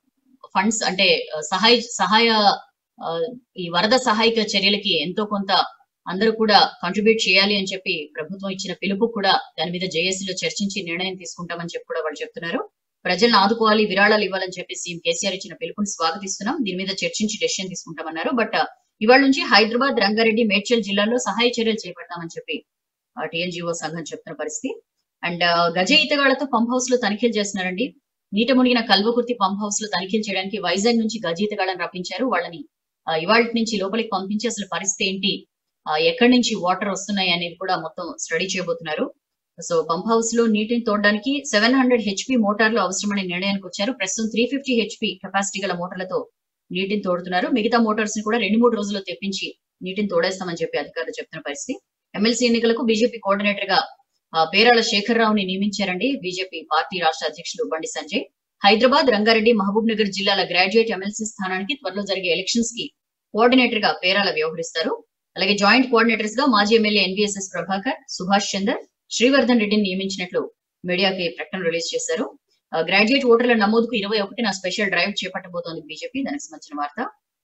ఫండ్స్ అంటే ఆ, సహాయ సహాయ ఆ, ఈ వరద సహాయక చర్యలకి ఎంతో కొంత అందరూ కూడా కాంట్రిబ్యూట్ చేయాలి అని చెప్పి ప్రభుత్వం ఇచ్చిన పిలుపు కూడా దాని మీద జేఏసీలో చర్చించి నిర్ణయం తీసుకుంటామని చెప్పి కూడా వాళ్ళు చెప్తున్నారు ప్రజలను ఆదుకోవాలి విరాళాలు ఇవ్వాలని చెప్పి సీఎం కేసీఆర్ ఇచ్చిన పిలుపుని స్వాగతిస్తున్నాం దీని మీద చర్చించి డెసిషన్ తీసుకుంటామన్నారు బట్ ఇవాళ నుంచి హైదరాబాద్ రంగారెడ్డి మేడ్చల్ జిల్లాల్లో సహాయ చర్యలు చేపడతామని చెప్పి టీఎన్జిఓ సంఘం చెప్తున్న పరిస్థితి అండ్ గజ ఈతగాళ్లతో పంప్ హౌస్ లో తనిఖీలు చేస్తున్నారండి నీట మునిగిన కల్వకుర్తి పంప్ హౌస్ లో తనిఖీలు చేయడానికి వైజాగ్ నుంచి గజ ఈతగాళ్లను రప్పించారు వాళ్ళని ఇవాళ నుంచి లోపలికి పంపించి అసలు పరిస్థితి ఏంటి ఎక్కడి నుంచి వాటర్ వస్తున్నాయి అనేది కూడా మొత్తం స్టడీ చేయబోతున్నారు సో పంప్ హౌస్ లో నీటిని తోడడానికి సెవెన్ హండ్రెడ్ హెచ్పి మోటార్లు అవసరమనే నిర్ణయానికి వచ్చారు ప్రస్తుతం త్రీ ఫిఫ్టీ హెచ్పి కెపాసిటీ గల మోటార్లతో నీటిని తోడుతున్నారు మిగతా మోటార్స్ ని కూడా రెండు మూడు రోజుల్లో తెప్పించి నీటిని తోడేస్తామని చెప్పి అధికారులు చెప్తున్న పరిస్థితి ఎమ్మెల్సీ ఎన్నికలకు బీజేపీ కోఆర్డినేటర్ గా పేరాల శేఖర్ రావుని నియమించారండి బీజేపీ పార్టీ రాష్ట్ర అధ్యక్షుడు బండి సంజయ్ హైదరాబాద్ రంగారెడ్డి మహబూబ్ నగర్ జిల్లాల గ్రాడ్యుయేట్ ఎమ్మెల్సీ స్థానానికి త్వరలో జరిగే ఎలక్షన్స్ కి కోఆర్డినేటర్ గా పేరాల వ్యవహరిస్తారు అలాగే జాయింట్ కోఆర్డినేటర్స్ గా మాజీ ఎమ్మెల్యే ఎన్వీఎస్ఎస్ ప్రభాకర్ సుభాష్ చందర్ శ్రీవర్ధన్ రెడ్డిని నియమించినట్లు మీడియాకి ప్రకటన రిలీజ్ చేశారు గ్రాడ్యుయేట్ ఓటర్ల నమోదుకు ఇరవై ఒకటిన స్పెషల్ డ్రైవ్ చేపట్టబోతోంది బీజేపీ దానికి సంబంధించిన వార్త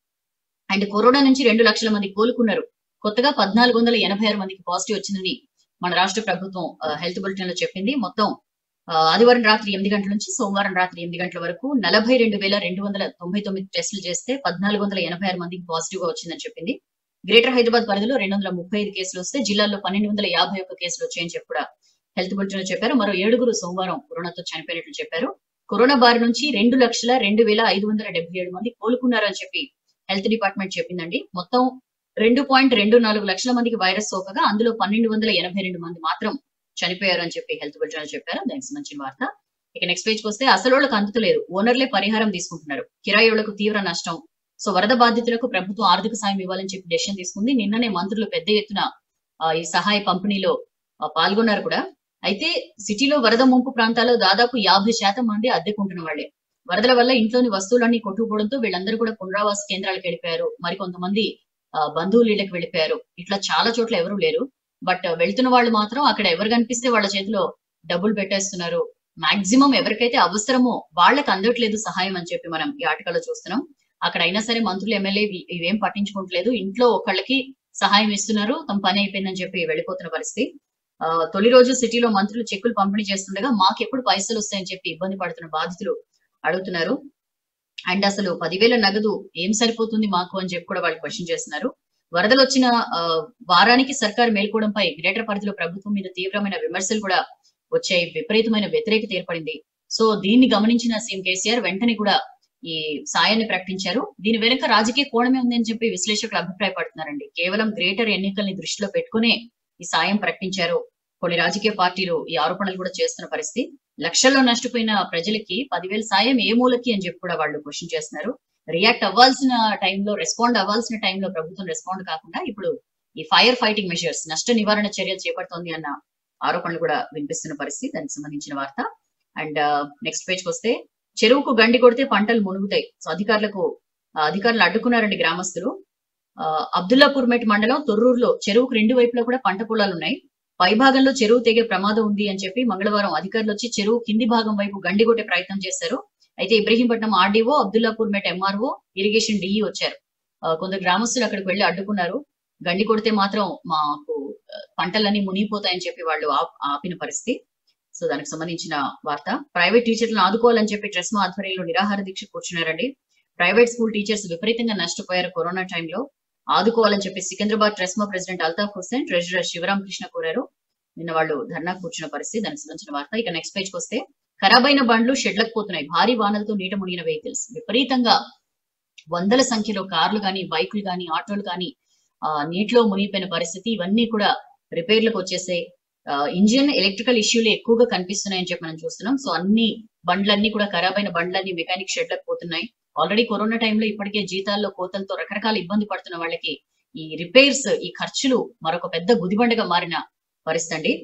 అండ్ కరోనా నుంచి రెండు లక్షల మంది కోలుకున్నారు కొత్తగా పద్నాలుగు వందల ఎనభై ఆరు మందికి పాజిటివ్ వచ్చిందని మన రాష్ట్ర ప్రభుత్వం హెల్త్ బులెటిన్ లో చెప్పింది మొత్తం ఆదివారం రాత్రి ఎనిమిది గంటల నుంచి సోమవారం రాత్రి ఎనిమిది గంటల వరకు నలభై రెండు వేల రెండు వందల తొంభై తొమ్మిది టెస్టులు చేస్తే పద్నాలుగు వందల ఎనభై ఆరు మందికి పాజిటివ్ గా వచ్చిందని చెప్పింది గ్రేటర్ హైదరాబాద్ పరిధిలో రెండు వందల ముప్పై ఐదు కేసులు వస్తే జిల్లాలో పన్నెండు వందల యాభై ఒక్క కేసులు వచ్చాయని చెప్పి కూడా హెల్త్ బులెటిన్ లో చెప్పారు మరో ఏడుగురు సోమవారం కరోనాతో చనిపోయినట్లు చెప్పారు కరోనా బారి నుంచి రెండు లక్షల రెండు వేల ఐదు వందల డెబ్బై ఏడు మంది కోలుకున్నారు అని చెప్పి హెల్త్ డిపార్ట్మెంట్ చెప్పిందండి మొత్తం రెండు పాయింట్ రెండు నాలుగు లక్షల మందికి వైరస్ సోకగా అందులో పన్నెండు వందల ఎనభై రెండు మంది మాత్రం చనిపోయారు అని చెప్పి హెల్త్ బులెటిన్ చెప్పారు దానికి సంబంధించిన వార్త ఇక నెక్స్ట్ పేజ్ వస్తే అసలోళ్ళకి అందుతలేదు ఓనర్లే పరిహారం తీసుకుంటున్నారు కిరాయోళ్లకు తీవ్ర నష్టం సో వరద బాధితులకు ప్రభుత్వం ఆర్థిక సాయం ఇవ్వాలని చెప్పి డెసిషన్ తీసుకుంది నిన్ననే మంత్రులు పెద్ద ఎత్తున ఈ సహాయ పంపిణీలో పాల్గొన్నారు కూడా అయితే సిటీలో వరద ముంపు ప్రాంతాల్లో దాదాపు యాభై శాతం మంది అద్దెకుంటున్న వాళ్లే వరదల వల్ల ఇంట్లోని వస్తువులన్నీ కొట్టుకుపోవడంతో వీళ్ళందరూ కూడా పునరావాస కేంద్రాలకు వెళ్ళిపోయారు మరి కొంతమంది బంధువులు ఇళ్ళకి వెళ్ళిపోయారు ఇట్లా చాలా చోట్ల ఎవరు లేరు బట్ వెళ్తున్న వాళ్ళు మాత్రం అక్కడ ఎవరు కనిపిస్తే వాళ్ళ చేతిలో డబ్బులు పెట్టేస్తున్నారు మాక్సిమం ఎవరికైతే అవసరమో వాళ్ళకి అందట్లేదు సహాయం అని చెప్పి మనం ఈ ఆటకాలో చూస్తున్నాం అక్కడ అయినా సరే మంత్రులు ఎమ్మెల్యే ఇవేం పట్టించుకోవట్లేదు ఇంట్లో ఒకళ్ళకి సహాయం ఇస్తున్నారు తమ పని అయిపోయిందని చెప్పి వెళ్ళిపోతున్న పరిస్థితి తొలి రోజు సిటీలో మంత్రులు చెక్కులు పంపిణీ చేస్తుండగా మాకు ఎప్పుడు పైసలు వస్తాయని చెప్పి ఇబ్బంది పడుతున్న బాధితులు అడుగుతున్నారు అండ్ అసలు పదివేల నగదు ఏం సరిపోతుంది మాకు అని చెప్పి కూడా వాళ్ళు క్వశ్చన్ చేస్తున్నారు వరదలు వచ్చిన వారానికి సర్కారు మేల్కోవడంపై గ్రేటర్ పరిధిలో ప్రభుత్వం మీద తీవ్రమైన విమర్శలు కూడా వచ్చాయి విపరీతమైన వ్యతిరేకత ఏర్పడింది సో దీన్ని గమనించిన సీఎం కేసీఆర్ వెంటనే కూడా ఈ సాయాన్ని ప్రకటించారు దీని వెనుక రాజకీయ కోణమే ఉందని చెప్పి విశ్లేషకులు అభిప్రాయపడుతున్నారండి కేవలం గ్రేటర్ ఎన్నికల్ని దృష్టిలో పెట్టుకునే ఈ సాయం ప్రకటించారు కొన్ని రాజకీయ పార్టీలు ఈ ఆరోపణలు కూడా చేస్తున్న పరిస్థితి లక్షల్లో నష్టపోయిన ప్రజలకి పదివేల సాయం ఏ మూలకి అని చెప్పి కూడా వాళ్ళు క్వశ్చన్ చేస్తున్నారు రియాక్ట్ అవ్వాల్సిన టైంలో రెస్పాండ్ అవ్వాల్సిన టైంలో ప్రభుత్వం రెస్పాండ్ కాకుండా ఇప్పుడు ఈ ఫైర్ ఫైటింగ్ మెజర్స్ నష్ట నివారణ చర్యలు చేపడుతోంది అన్న ఆరోపణలు కూడా వినిపిస్తున్న పరిస్థితి దానికి సంబంధించిన వార్త అండ్ నెక్స్ట్ పేజ్కి వస్తే చెరువుకు గండి కొడితే పంటలు మునుగుతాయి సో అధికారులకు అధికారులు అడ్డుకున్నారండి గ్రామస్తులు అబ్దుల్లాపూర్ మెట్ మండలం తొర్రూరులో చెరువుకు రెండు వైపులా కూడా పంట పొలాలు ఉన్నాయి పై భాగంలో చెరువు తెగే ప్రమాదం ఉంది అని చెప్పి మంగళవారం అధికారులు వచ్చి చెరువు కింది భాగం వైపు గండి కొట్టే ప్రయత్నం చేశారు అయితే Ibrahimpatnam RDO Abdullapurmet MRO irrigation DE వచ్చారు కొందరు గ్రామస్తులు అక్కడికి వెళ్లి అడ్డుకున్నారు గండి కొడితే మాత్రం మాకు పంటలన్నీ మునిగిపోతాయని చెప్పి వాళ్ళు ఆపిన పరిస్థితి సో దానికి సంబంధించిన వార్త ప్రైవేట్ టీచర్లను ఆదుకోవాలని చెప్పి ట్రెస్మా ఆధ్వర్యంలో నిరాహార దీక్ష కూర్చున్నారండి ప్రైవేట్ స్కూల్ టీచర్స్ విపరీతంగా నష్టపోయారు కరోనా టైంలో ఆదుకోవాలని చెప్పి సికింద్రాబాద్ ట్రెస్మా ప్రెసిడెంట్ అల్తాఫ్ హుస్సేన్ ట్రెజరర్ శివరాం కృష్ణ కోరారు నిన్న వాళ్ళు ధర్నా కూర్చున్న పరిస్థితి దానికి సంబంధించిన వార్త ఇక నెక్స్ట్ పేజ్కి వస్తే ఖరాబైన బండ్లు షెడ్లకు పోతున్నాయి భారీ వానలతో నీట మునిగిన వెహికల్స్ విపరీతంగా వందల సంఖ్యలో కార్లు కానీ బైకులు కానీ ఆటోలు కానీ నీటిలో మునిగిపోయిన పరిస్థితి ఇవన్నీ కూడా రిపేర్లకు వచ్చేసాయి ఇంజిన్ ఎలక్ట్రికల్ ఇష్యూలు ఎక్కువగా కనిపిస్తున్నాయని చెప్పి మనం చూస్తున్నాం సో అన్ని బండ్లన్నీ కూడా ఖరాబైన బండ్లన్నీ మెకానిక్ షెడ్లకు పోతున్నాయి ఆల్రెడీ కరోనా టైంలో ఇప్పటికే జీతాల్లో కోతలతో రకరకాల ఇబ్బంది పడుతున్న వాళ్ళకి ఈ రిపేర్స్ ఈ ఖర్చులు మరొక పెద్ద గుదిబండగా మారిన పరిస్థితి అండి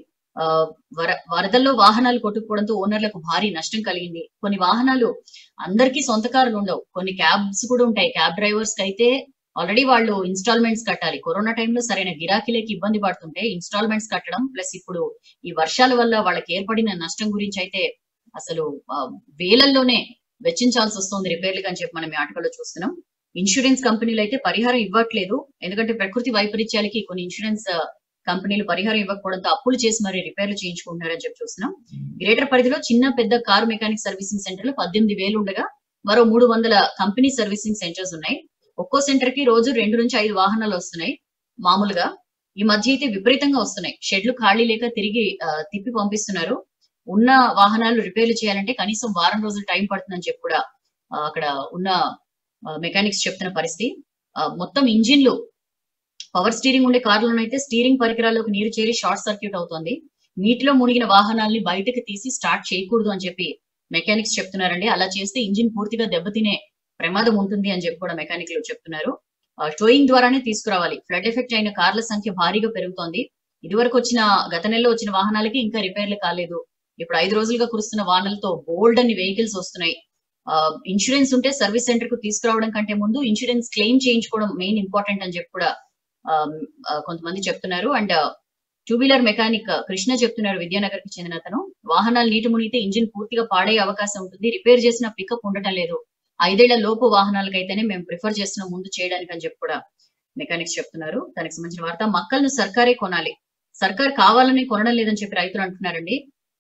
వర వరదల్లో వాహనాలు కొట్టుకుపోవడంతో ఓనర్లకు భారీ నష్టం కలిగింది కొన్ని వాహనాలు అందరికీ సొంత కార్లు ఉండవు కొన్ని క్యాబ్స్ కూడా ఉంటాయి క్యాబ్ డ్రైవర్స్ కి అయితే ఆల్రెడీ వాళ్ళు ఇన్స్టాల్మెంట్స్ కట్టాలి కరోనా టైంలో సరైన గిరాకీలకి ఇబ్బంది పడుతుంటే ఇన్స్టాల్మెంట్స్ కట్టడం ప్లస్ ఇప్పుడు ఈ వర్షాల వల్ల వాళ్ళకి ఏర్పడిన నష్టం గురించి అయితే అసలు వేలల్లోనే వెచ్చించాల్సి వస్తుంది రిపేర్లు అని చెప్పి మనం ఈ ఆటలో చూస్తున్నాం ఇన్సూరెన్స్ కంపెనీలు అయితే పరిహారం ఇవ్వట్లేదు ఎందుకంటే ప్రకృతి వైపరీత్యాలకి కొన్ని ఇన్సూరెన్స్ కంపెనీలు పరిహారం ఇవ్వకపోవడంతో అప్పులు చేసి మరి రిపేర్లు చేయించుకుంటున్నారని చెప్పి చూస్తున్నాం గ్రేటర్ పరిధిలో చిన్న పెద్ద కారు మెకానిక్ సర్వీసింగ్ సెంటర్లు పద్దెనిమిది వేలు ఉండగా మరో మూడు వందల కంపెనీ సర్వీసింగ్ సెంటర్స్ ఉన్నాయి ఒక్కో సెంటర్ కి రోజు రెండు నుంచి ఐదు వాహనాలు వస్తున్నాయి మామూలుగా ఈ మధ్య అయితే విపరీతంగా వస్తున్నాయి షెడ్లు ఖాళీ లేక తిరిగి ఆ, తిప్పి పంపిస్తున్నారు ఉన్న వాహనాలు రిపేర్లు చేయాలంటే కనీసం వారం రోజులు టైం పడుతుందని చెప్పి కూడా ఆ, అక్కడ ఉన్న మెకానిక్స్ చెప్తున్న పరిస్థితి ఆ, మొత్తం ఇంజిన్లు పవర్ స్టీరింగ్ ఉండే కార్లలోనైతే స్టీరింగ్ పరికరాల్లోకి నీరు చేరి షార్ట్ సర్క్యూట్ అవుతోంది నీటిలో మునిగిన వాహనాల్ని బయటకు తీసి స్టార్ట్ చేయకూడదు అని చెప్పి మెకానిక్స్ చెప్తున్నారండి అలా చేస్తే ఇంజిన్ పూర్తిగా దెబ్బతినే ప్రమాదం ఉంటుంది అని చెప్పి కూడా మెకానిక్లు చెప్తున్నారు టోయింగ్ ద్వారానే తీసుకురావాలి ఫ్లడ్ ఎఫెక్ట్ అయిన కార్ల సంఖ్య భారీగా పెరుగుతోంది ఇదివరకు వచ్చిన గత నెలలో వచ్చిన వాహనాలకి ఇంకా రిపేర్లు కాలేదు ఇప్పుడు ఐదు రోజులుగా కురుస్తున్న వాహనాలతో బోల్డ్ అన్ని వెహికల్స్ వస్తున్నాయి ఇన్సూరెన్స్ ఉంటే సర్వీస్ సెంటర్ కు తీసుకురావడం కంటే ముందు ఇన్సూరెన్స్ క్లెయిమ్ చేయించుకోవడం మెయిన్ ఇంపార్టెంట్ అని చెప్పి కూడా ఆ, ఆ, కొంతమంది చెప్తున్నారు and two wheeler mechanic Krishna చెప్తున్నారు విద్యానగర్ కి చెందిన అతను వాహనాలు నీటి మునిగితే ఇంజిన్ పూర్తిగా పాడయ్యే అవకాశం ఉంటుంది రిపేర్ చేసిన పికప్ ఉండటం లేదు ఐదేళ్ల లోపు వాహనాలకైతేనే మేము ప్రిఫర్ చేస్తున్నాం ముందు చేయడానికి అని చెప్పి కూడా మెకానిక్స్ చెప్తున్నారు దానికి సంబంధించిన వార్త మక్కలను సర్కారే కొనాలి సర్కార్ కావాలని కొనడం లేదని చెప్పి రైతులు అంటున్నారండి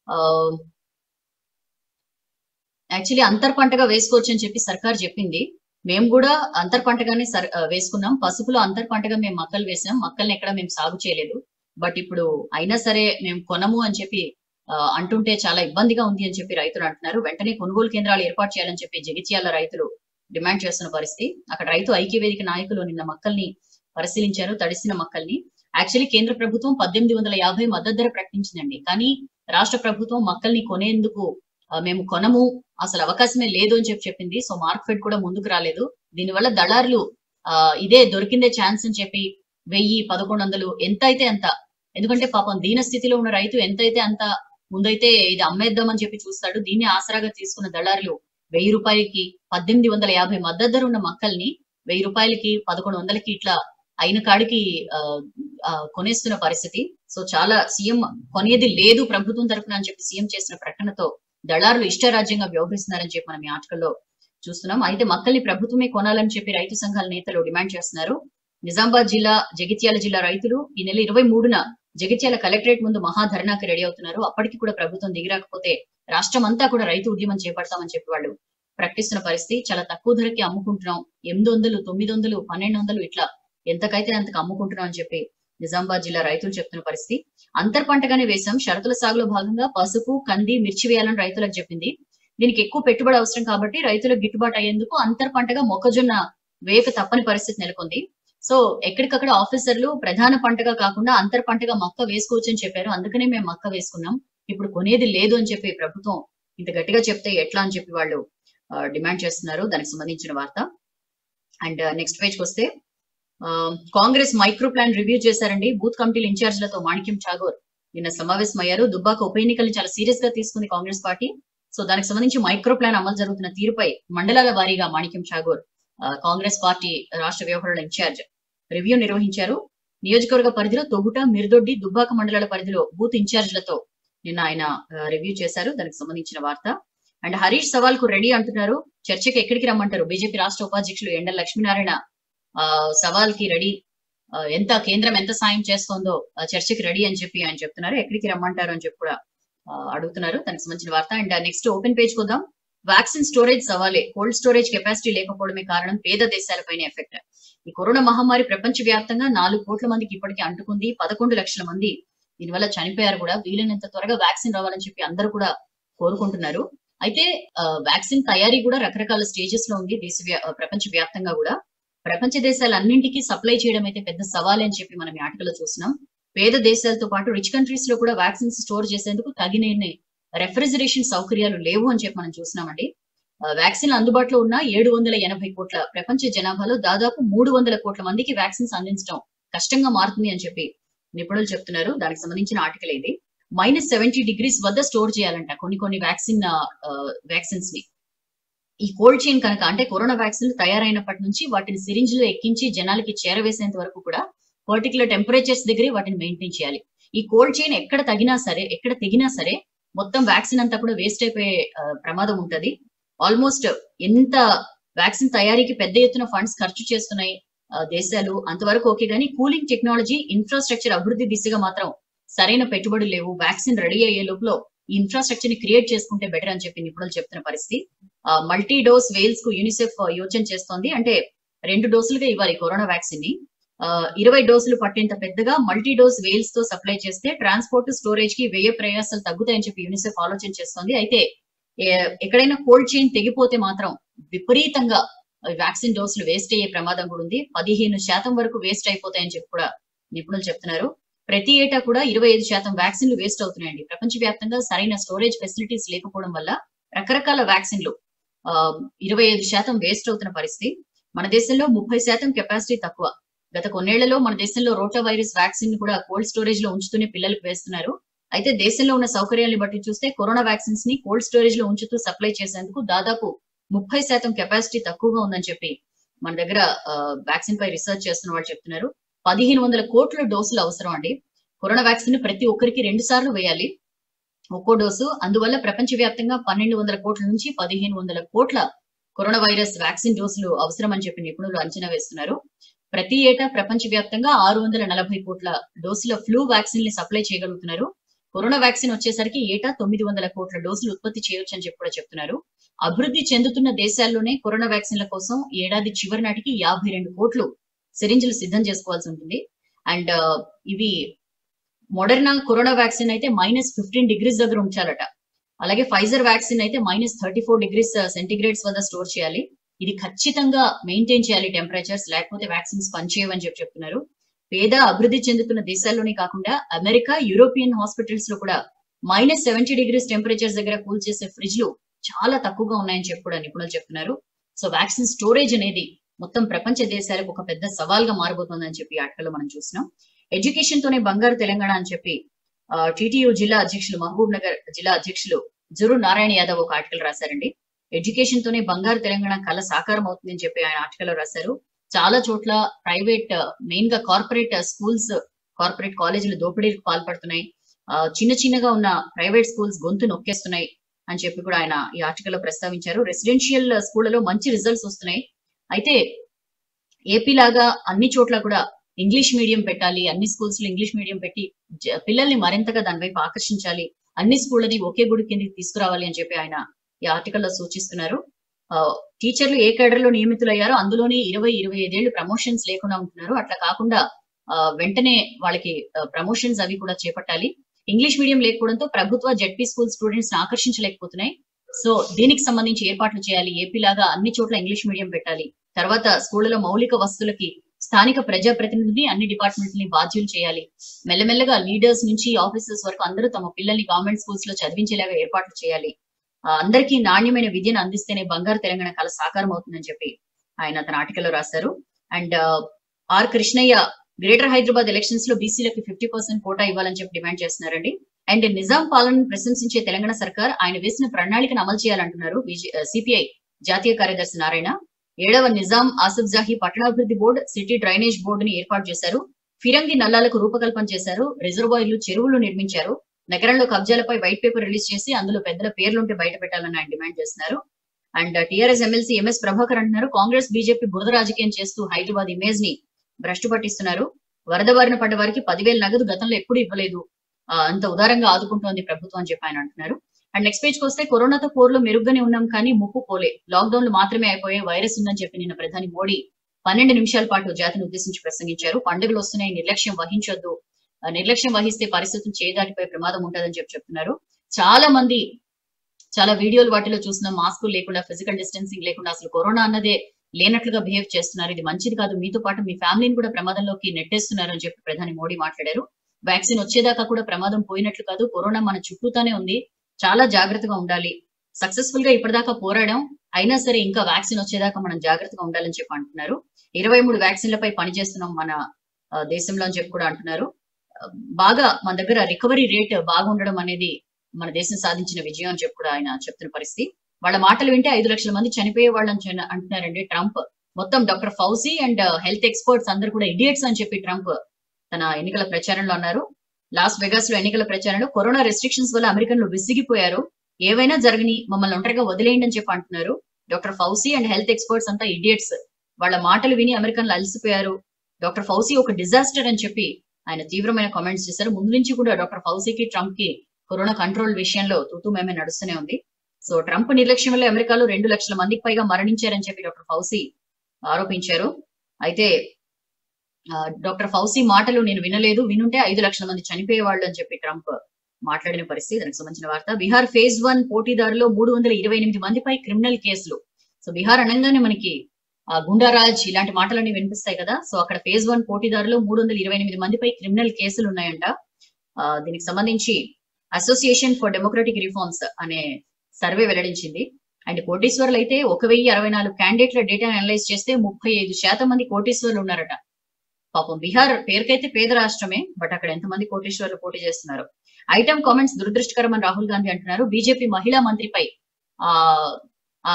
యాక్చువల్లీ అంతర్ పంటగా వేసుకోవచ్చు అని చెప్పి సర్కార్ చెప్పింది మేము కూడా అంతర్ పంటగానే సర్ ఆ, వేసుకున్నాం పసుపులో అంతర్ పంటగా మేము మక్కలు వేసాం మక్కల్ని ఎక్కడ మేము సాగు చేయలేదు బట్ ఇప్పుడు అయినా సరే మేము కొనము అని చెప్పి ఆ, అంటుంటే చాలా ఇబ్బందిగా ఉంది అని చెప్పి రైతులు అంటున్నారు వెంటనే కొనుగోలు కేంద్రాలు ఏర్పాటు చేయాలని చెప్పి జగిత్యాల రైతులు డిమాండ్ చేస్తున్న పరిస్థితి అక్కడ రైతు ఐక్యవేదిక నాయకులు నిన్న మక్కల్ని పరిశీలించారు తడిసిన మక్కల్ని యాక్చువల్లీ కేంద్ర ప్రభుత్వం పద్దెనిమిది వందల యాభై మద్దతు ధర ప్రకటించిందండి కానీ రాష్ట్ర ప్రభుత్వం మక్కల్ని కొనేందుకు ఆ, మేము కొనము అసలు అవకాశమే లేదు అని చెప్పి చెప్పింది సో మార్కెట్ కూడా ముందుకు రాలేదు దీనివల్ల దళారులు ఆ, ఇదే దొరికిందే ఛాన్స్ అని చెప్పి వెయ్యి పదకొండు వందలు ఎంత అయితే అంత ఎందుకంటే పాపం దీన స్థితిలో ఉన్న రైతు ఎంత అయితే అంత ముందైతే ఇది అమ్మేద్దామని చెప్పి చూస్తాడు దీన్ని ఆసరాగా తీసుకున్న దళారులు వెయ్యి రూపాయలకి పద్దెనిమిది వందల యాభై మద్దతు ధర ఉన్న మక్కల్ని వెయ్యి రూపాయలకి పదకొండు వందలకి ఇట్లా అయిన కాడికి ఆ, ఆ, కొనేస్తున్న పరిస్థితి సో చాలా సీఎం కొనేది లేదు ప్రభుత్వం తరఫున అని చెప్పి సీఎం చేసిన ప్రకటనతో దళారులు ఇష్టరాజ్యంగా వ్యవహరిస్తున్నారని చెప్పి మనం ఈ ఆర్టికల్లో చూస్తున్నాం అయితే మక్కల్ని ప్రభుత్వమే కొనాలని చెప్పి రైతు సంఘాల నేతలు డిమాండ్ చేస్తున్నారు నిజామాబాద్ జిల్లా జగిత్యాల జిల్లా రైతులు ఈ నెల ఇరవై మూడున జగిత్యాల కలెక్టరేట్ ముందు మహాధర్నాకి రెడీ అవుతున్నారు అప్పటికి కూడా ప్రభుత్వం దిగిరాకపోతే రాష్ట్రం అంతా కూడా రైతు ఉద్యమం చేపడతామని చెప్పి వాళ్ళు ప్రకటిస్తున్న పరిస్థితి చాలా తక్కువ ధరకి అమ్ముకుంటున్నాం ఎనిమిది వందలు తొమ్మిది వందలు పన్నెండు వందలు ఇట్లా ఎంతకైతే అంతకు అమ్ముకుంటున్నాం అని చెప్పి నిజామాబాద్ జిల్లా రైతులు చెప్తున్న పరిస్థితి అంతర్ పంటగానే వేశాం షరతుల సాగులో భాగంగా పసుపు కంది మిర్చి వేయాలని రైతులకు చెప్పింది దీనికి ఎక్కువ పెట్టుబడి అవసరం కాబట్టి రైతులకు గిట్టుబాటు అయ్యేందుకు అంతర్ పంటగా మొక్కజొన్న వేయక తప్పని పరిస్థితి నెలకొంది సో ఎక్కడికక్కడ ఆఫీసర్లు ప్రధాన పంటగా కాకుండా అంతర్ పంటగా మక్క వేసుకోవచ్చు అని చెప్పారు అందుకనే మేము మక్క వేసుకున్నాం ఇప్పుడు కొనేది లేదు అని చెప్పి ప్రభుత్వం ఇంత గట్టిగా చెప్తే ఎట్లా అని చెప్పి వాళ్ళు ఆ, డిమాండ్ చేస్తున్నారు దానికి సంబంధించిన వార్త అండ్ నెక్స్ట్ పేజ్ కి వస్తే ఆ, కాంగ్రెస్ మైక్రో ప్లాన్ రివ్యూ చేశారండి బూత్ కమిటీల ఇన్ఛార్జ్లతో మాణిక్యం ఠాగూర్ నిన్న సమావేశం అయ్యారు దుబ్బాక ఉప ఎన్నికల్ని చాలా సీరియస్ గా తీసుకుంది కాంగ్రెస్ పార్టీ సో దానికి సంబంధించి మైక్రో ప్లాన్ అమలు జరుగుతున్న తీరుపై మండలాల వారీగా మాణిక్యం ఠాగూర్ ఆ, కాంగ్రెస్ పార్టీ రాష్ట్ర వ్యవహారాల ఇన్ఛార్జ్ రివ్యూ నిర్వహించారు నియోజకవర్గ పరిధిలో తొగుట మిర్దొడ్డి దుబ్బాక మండలాల పరిధిలో బూత్ ఇన్ఛార్జ్లతో నిన్న ఆయన రివ్యూ చేశారు దానికి సంబంధించిన వార్త అండ్ హరీష్ సవాల్ కు రెడీ అంటున్నారు చర్చకి ఎక్కడికి రమ్మంటారు బీజేపీ రాష్ట్ర ఉపాధ్యక్షులు ఎండల లక్ష్మీనారాయణ ఆ, సవాల్ కి రెడీ ఆ, ఎంత కేంద్రం ఎంత సాయం చేస్తోందో ఆ, చర్చకి రెడీ అని చెప్పి ఆయన చెప్తున్నారు ఎక్కడికి రమ్మంటారు అని చెప్పి కూడా ఆ, అడుగుతున్నారు దానికి సంబంధించిన వార్త అండ్ నెక్స్ట్ ఓపెన్ పేజ్ కొద్దాం వ్యాక్సిన్ స్టోరేజ్ సవాలే కోల్డ్ స్టోరేజ్ కెపాసిటీ లేకపోవడమే కారణం పేద దేశాలపైన ఎఫెక్ట్ ఈ కరోనా మహమ్మారి ప్రపంచ వ్యాప్తంగా నాలుగు కోట్ల మందికి ఇప్పటికీ అంటుకుంది పదకొండు లక్షల మంది దీనివల్ల చనిపోయారు కూడా వీలైనంత త్వరగా వ్యాక్సిన్ రావాలని చెప్పి అందరూ కూడా కోరుకుంటున్నారు అయితే ఆ, వ్యాక్సిన్ తయారీ కూడా రకరకాల స్టేజెస్ లో ఉంది దేశ వ్యా- ప్రపంచ వ్యాప్తంగా కూడా ప్రపంచ దేశాలన్నింటికీ సప్లై చేయడం అయితే పెద్ద సవాలే అని చెప్పి మనం ఈ ఆటలో చూస్తున్నాం పేద దేశాలతో పాటు రిచ్ కంట్రీస్ లో కూడా వ్యాక్సిన్స్ స్టోర్ చేసేందుకు తగిన రెఫ్రిజరేషన్ సౌకర్యాలు లేవు అని చెప్పి మనం చూస్తున్నామండి ఆ, వ్యాక్సిన్లు అందుబాటులో ఉన్న ఏడు వందల ఎనభై కోట్ల ప్రపంచ జనాభాలో దాదాపు మూడు వందల కోట్ల మందికి వ్యాక్సిన్స్ అందించడం కష్టంగా మారుతుంది అని చెప్పి నిపుణులు చెప్తున్నారు దానికి సంబంధించిన ఆర్టికల్ ఇది మైనస్ సెవెంటీ డిగ్రీస్ వద్ద స్టోర్ చేయాలంట కొన్ని కొన్ని వ్యాక్సిన్ వ్యాక్సిన్స్ ని ఈ కోల్డ్ చైన్ కనుక అంటే కరోనా వ్యాక్సిన్లు తయారైనప్పటి నుంచి వాటిని సిరింజ్ లో ఎక్కించి జనాలకి చేరవేసేంత వరకు కూడా పర్టికులర్ టెంపరేచర్స్ దగ్గరే వాటిని మెయింటైన్ చేయాలి ఈ కోల్డ్ చైన్ ఎక్కడ తగినా సరే ఎక్కడ తెగినా సరే మొత్తం వ్యాక్సిన్ అంతా కూడా వేస్ట్ అయిపోయే ఆ, ప్రమాదం ఉంటది ఆల్మోస్ట్ ఎంత వ్యాక్సిన్ తయారీకి పెద్ద ఎత్తున ఫండ్స్ ఖర్చు చేస్తున్నాయి ఆ, దేశాలు అంతవరకు ఓకే కానీ కూలింగ్ టెక్నాలజీ ఇన్ఫ్రాస్ట్రక్చర్ అభివృద్ధి దిశగా మాత్రం సరైన పెట్టుబడులు లేవు వ్యాక్సిన్ రెడీ అయ్యే లోపల ఈ ఇన్ఫ్రాస్ట్రక్చర్ ని క్రియేట్ చేసుకుంటే బెటర్ అని చెప్పి నిపుణులు చెప్తున్న పరిస్థితి మల్టీ డోస్ వేల్స్ కు యూనిసెఫ్ యోచన చేస్తోంది అంటే రెండు డోసులుగా ఇవ్వాలి కరోనా వ్యాక్సిన్ ని ఆ, ఇరవై డోసులు పట్టేంత పెద్దగా మల్టీ డోస్ వేల్స్ తో సప్లై చేస్తే ట్రాన్స్పోర్ట్ స్టోరేజ్ కి వ్యయ ప్రయాసాలు తగ్గుతాయని చెప్పి యూనిసెఫ్ ఆలోచన చేస్తోంది అయితే ఏ- ఎక్కడైనా కోల్డ్ చైన్ తెగిపోతే మాత్రం విపరీతంగా వ్యాక్సిన్ డోసులు వేస్ట్ అయ్యే ప్రమాదం కూడా ఉంది పదిహేను శాతం వరకు వేస్ట్ అయిపోతాయని చెప్పి కూడా నిపుణులు చెప్తున్నారు ప్రతి ఏటా కూడా ఇరవై ఐదు శాతం వ్యాక్సిన్లు వేస్ట్ అవుతున్నాయండి ప్రపంచవ్యాప్తంగా సరైన స్టోరేజ్ ఫెసిలిటీస్ లేకపోవడం వల్ల రకరకాల వ్యాక్సిన్లు ఆ, ఇరవై ఐదు శాతం వేస్ట్ అవుతున్న పరిస్థితి మన దేశంలో ముప్పై శాతం కెపాసిటీ తక్కువ గత కొన్నేళ్లలో మన దేశంలో రోటా వైరస్ వ్యాక్సిన్ కూడా కోల్డ్ స్టోరేజ్ లో ఉంచుతూనే పిల్లలకు వేస్తున్నారు అయితే దేశంలో ఉన్న సౌకర్యాలను బట్టి చూస్తే కరోనా వ్యాక్సిన్స్ ని కోల్డ్ స్టోరేజ్ లో ఉంచుతూ సప్లై చేసేందుకు దాదాపు ముప్పై శాతం కెపాసిటీ తక్కువగా ఉందని చెప్పి మన దగ్గర వ్యాక్సిన్ పై రీసెర్చ్ చేస్తున్న వాళ్ళు చెప్తున్నారు పదిహేను వందల కోట్ల డోసులు అవసరం అండి కరోనా వ్యాక్సిన్ ప్రతి ఒక్కరికి రెండు సార్లు వేయాలి ఒక్కో డోసు అందువల్ల ప్రపంచవ్యాప్తంగా పన్నెండు వందల కోట్ల నుంచి పదిహేను వందల కోట్ల కరోనా వైరస్ వ్యాక్సిన్ డోసులు అవసరం అని చెప్పి నిపుణులు అంచనా వేస్తున్నారు ప్రతి ఏటా ప్రపంచవ్యాప్తంగా ఆరు వందల నలభై కోట్ల డోసుల ఫ్లూ వ్యాక్సిన్ ని సప్లై చేయగలుగుతున్నారు కరోనా వ్యాక్సిన్ వచ్చేసరికి ఏటా తొమ్మిది వందల కోట్ల డోసులు ఉత్పత్తి చేయొచ్చు అని చెప్పి కూడా చెప్తున్నారు అభివృద్ధి చెందుతున్న దేశాల్లోనే కరోనా వ్యాక్సిన్ల కోసం ఏడాది చివరి నాటికి యాభై రెండు కోట్లు సిరింజ్లు సిద్ధం చేసుకోవాల్సి ఉంటుంది అండ్ ఇవి మోడర్నా కరోనా వ్యాక్సిన్ అయితే మైనస్ ఫిఫ్టీన్ డిగ్రీస్ దగ్గర ఉంచాలట అలాగే ఫైజర్ వ్యాక్సిన్ అయితే minus thirty four degrees centigrades వద్ద స్టోర్ చేయాలి ఇది ఖచ్చితంగా మెయింటైన్ చేయాలి టెంపరేచర్స్ లేకపోతే వ్యాక్సిన్స్ పనిచేయవని చెప్పి చెప్తున్నారు పేద అభివృద్ధి చెందుతున్న దేశాల్లోనే కాకుండా అమెరికా యూరోపియన్ హాస్పిటల్స్ లో కూడా మైనస్ సెవెంటీ డిగ్రీస్ టెంపరేచర్స్ దగ్గర కూల్ చేసే ఫ్రిడ్జ్లు చాలా తక్కువగా ఉన్నాయని చెప్పి కూడా నిపుణులు చెప్తున్నారు సో వ్యాక్సిన్ స్టోరేజ్ అనేది మొత్తం ప్రపంచ దేశాలకు ఒక పెద్ద సవాల్గా మారబోతోందని చెప్పి ఆటలో మనం చూసినాం ఎడ్యుకేషన్ తోనే బంగారు తెలంగాణ అని చెప్పి టిటియు జిల్లా అధ్యక్షులు మహబూబ్ నగర్ జిల్లా అధ్యక్షులు జురు నారాయణ యాదవ్ ఒక ఆర్టికల్ రాశారండి ఎడ్యుకేషన్ తోనే బంగారు తెలంగాణ కళ సాకారం అవుతుందని చెప్పి ఆయన ఆర్టికల్ రాశారు చాలా చోట్ల ప్రైవేట్ మెయిన్ గా కార్పొరేట్ స్కూల్స్ కార్పొరేట్ కాలేజీలు దోపిడీలకు పాల్పడుతున్నాయి ఆ, చిన్న చిన్నగా ఉన్న ప్రైవేట్ స్కూల్స్ గొంతు నొక్కేస్తున్నాయి అని చెప్పి కూడా ఆయన ఈ ఆర్టికల్ లో ప్రస్తావించారు రెసిడెన్షియల్ స్కూళ్లలో మంచి రిజల్ట్స్ వస్తున్నాయి అయితే ఏపీ లాగా అన్ని చోట్ల కూడా ఇంగ్లీష్ మీడియం పెట్టాలి అన్ని స్కూల్స్ లో ఇంగ్లీష్ మీడియం పెట్టి జ- పిల్లల్ని మరింతగా దాని వైపు ఆకర్షించాలి అన్ని స్కూళ్ళని ఒకే గుడి కిందకి తీసుకురావాలి అని చెప్పి ఆయన ఈ ఆర్టికల్ లో సూచిస్తున్నారు ఆ, టీచర్లు ఏ కేడర్ లో నియమితులయ్యారో అందులోనే ఇరవై ఇరవై ఐదేళ్లు ప్రమోషన్స్ లేకుండా ఉంటున్నారు అట్లా కాకుండా ఆ, వెంటనే వాళ్ళకి ప్రమోషన్స్ అవి కూడా చేపట్టాలి ఇంగ్లీష్ మీడియం లేకపోవడంతో ప్రభుత్వ జెడ్పీ స్కూల్ స్టూడెంట్స్ ని ఆకర్షించలేకపోతున్నాయి సో దీనికి సంబంధించి ఏర్పాట్లు చేయాలి ఏపీ లాగా అన్ని చోట్ల ఇంగ్లీష్ మీడియం పెట్టాలి తర్వాత స్కూళ్లలో మౌలిక వసతులకి స్థానిక ప్రజాప్రతినిధిని అన్ని డిపార్ట్మెంట్లని బాధ్యులు చేయాలి మెల్లమెల్లగా లీడర్స్ నుంచి ఆఫీసర్స్ వరకు అందరూ తమ పిల్లల్ని గవర్నమెంట్ స్కూల్స్ లో చదివించేలాగా ఏర్పాట్లు చేయాలి ఆ, అందరికీ నాణ్యమైన విద్యను అందిస్తేనే బంగారు తెలంగాణ కళ సాకారం అవుతుందని చెప్పి ఆయన తన ఆర్టికల్లో రాశారు and R Krishnaiah greater Hyderabad elections లో బీసీలకు ఫిఫ్టీ పర్సెంట్ కోటా ఇవ్వాలని చెప్పి డిమాండ్ చేస్తున్నారండి అండ్ నిజాం పాలనను ప్రశంసించే తెలంగాణ సర్కార్ ఆయన వేసిన ప్రణాళికను అమలు చేయాలంటున్నారు సిపిఐ జాతీయ కార్యదర్శి నారాయణ ఏడవ నిజాం ఆసిఫ్ జాహీ పట్టణాభివృద్ధి బోర్డు సిటీ డ్రైనేజ్ బోర్డుని ఏర్పాటు చేశారు ఫిరంగి నల్లాలకు రూపకల్పన చేశారు రిజర్వాయర్లు చెరువులు నిర్మించారు నగరంలో కబ్జాలపై వైట్ పేపర్ రిలీజ్ చేసి అందులో పెద్దల పేర్లుంటే బయట పెట్టాలని ఆయన డిమాండ్ చేస్తున్నారు and TRS MLC MS Prabhakar అంటున్నారు కాంగ్రెస్ బీజేపీ బురద రాజకీయం చేస్తూ హైదరాబాద్ ఇమేజ్ ని భ్రష్టు పట్టిస్తున్నారు వరద బారిన పడ్డ వారికి పదివేల నగదు గతంలో ఎప్పుడు ఇవ్వలేదు ఆ, అంత ఉదారంగా ఆదుకుంటోంది ప్రభుత్వం అని చెప్పి ఆయన అంటున్నారు అండ్ నెక్స్ట్ పేజ్ కి వస్తే కరోనాతో పోరులో మెరుగ్గానే ఉన్నాం కానీ ముప్పు పోలే లాక్డౌన్లు మాత్రమే అయిపోయే వైరస్ ఉందని చెప్పి నిన్న ప్రధాని మోడీ పన్నెండు నిమిషాల పాటు జాతిని ఉద్దేశించి ప్రసంగించారు పండుగలు వస్తున్నాయి నిర్లక్ష్యం వహించొద్దు ఆ, నిర్లక్ష్యం వహిస్తే పరిస్థితులు చేయదాటిపై ప్రమాదం ఉంటుందని చెప్పి చెప్తున్నారు చాలా మంది చాలా వీడియోలు వాటిలో చూసిన మాస్కులు లేకుండా ఫిజికల్ డిస్టెన్సింగ్ లేకుండా అసలు కరోనా అన్నదే లేనట్లుగా బిహేవ్ చేస్తున్నారు ఇది మంచిది కాదు మీతో పాటు మీ ఫ్యామిలీని కూడా ప్రమాదంలోకి నెట్టేస్తున్నారు అని చెప్పి ప్రధాని మోడీ మాట్లాడారు వ్యాక్సిన్ వచ్చేదాకా కూడా ప్రమాదం పోయినట్లు కాదు కరోనా మన చుట్టూతానే ఉంది చాలా జాగ్రత్తగా ఉండాలి సక్సెస్ఫుల్ గా ఇప్పటిదాకా పోరాడాం అయినా సరే ఇంకా వ్యాక్సిన్ వచ్చేదాకా మనం జాగ్రత్తగా ఉండాలని చెప్పి అంటున్నారు ఇరవై మూడు వ్యాక్సిన్లపై పనిచేస్తున్నాం మన ఆ, దేశంలో అని చెప్పి కూడా అంటున్నారు ఆ, బాగా మన దగ్గర రికవరీ రేట్ బాగా ఉండడం అనేది మన దేశం సాధించిన విజయం అని చెప్పి కూడా ఆయన చెప్తున్న పరిస్థితి వాళ్ళ మాటలు వింటే ఐదు లక్షల మంది చనిపోయే వాళ్ళని చెన- అంటున్నారండి ట్రంప్ మొత్తం doctor Fauci and health experts అందరు కూడా ఇడియట్స్ అని చెప్పి ట్రంప్ తన ఎన్నికల ప్రచారంలో అన్నారు లాస్ వెగాస్ లో ఎన్నికల ప్రచారంలో కరోనా రెస్ట్రిక్షన్స్ వల్ల అమెరికన్లు విసిగిపోయారు ఏవైనా జరగని మమ్మల్ని ఒంటరిగా వదిలేయండి అని చెప్పి అంటున్నారు doctor Fauci and health experts అంతా ఇడియట్స్ వాళ్ళ మాటలు విని అమెరికన్లు అలసిపోయారు డాక్టర్ ఫౌసీ ఒక డిజాస్టర్ అని చెప్పి ఆయన తీవ్రమైన కామెంట్స్ చేశారు ముందు నుంచి కూడా డాక్టర్ ఫౌసీకి ట్రంప్ కి కరోనా కంట్రోల్ విషయంలో తూతూ మేమే నడుస్తూనే ఉంది సో ట్రంప్ నిర్లక్ష్యం వల్ల అమెరికాలో రెండు లక్షల మందికి పైగా మరణించారని చెప్పి డాక్టర్ ఫౌసీ ఆరోపించారు అయితే ఆ, డాక్టర్ ఫౌసీ మాటలు నేను వినలేదు వినుంటే ఐదు లక్షల మంది చనిపోయేవాళ్ళు అని చెప్పి ట్రంప్ మాట్లాడిన పరిస్థితి దానికి సంబంధించిన వార్త బీహార్ ఫేజ్ వన్ పోటీదారులో మూడు వందల ఇరవై ఎనిమిది మందిపై క్రిమినల్ కేసులు సో బీహార్ అనగానే మనకి ఆ గుండారాజ్ ఇలాంటి మాటలన్నీ వినిపిస్తాయి కదా సో అక్కడ ఫేజ్ వన్ పోటీదారులో మూడు వందల ఇరవై ఎనిమిది మందిపై క్రిమినల్ కేసులు ఉన్నాయంట ఆ, దీనికి సంబంధించి అసోసియేషన్ ఫర్ డెమోక్రటిక్ రిఫార్మ్స్ అనే సర్వే వెల్లడించింది అండ్ కోటీశ్వర్లు అయితే ఒక వెయ్యి అరవై నాలుగు క్యాండిడేట్ల డేటా అనలైజ్ చేస్తే ముప్పై ఐదు శాతం మంది కోటీశ్వర్లు ఉన్నారట పాపం బీహార్ పేరుకైతే పేద రాష్ట్రమే బట్ అక్కడ ఎంతమంది కోటీశ్వర్లు పోటీ చేస్తున్నారు ఐటమ్ కామెంట్స్ దురదృష్టకరమని రాహుల్ గాంధీ అంటున్నారు బీజేపీ మహిళా మంత్రిపై ఆ ఆ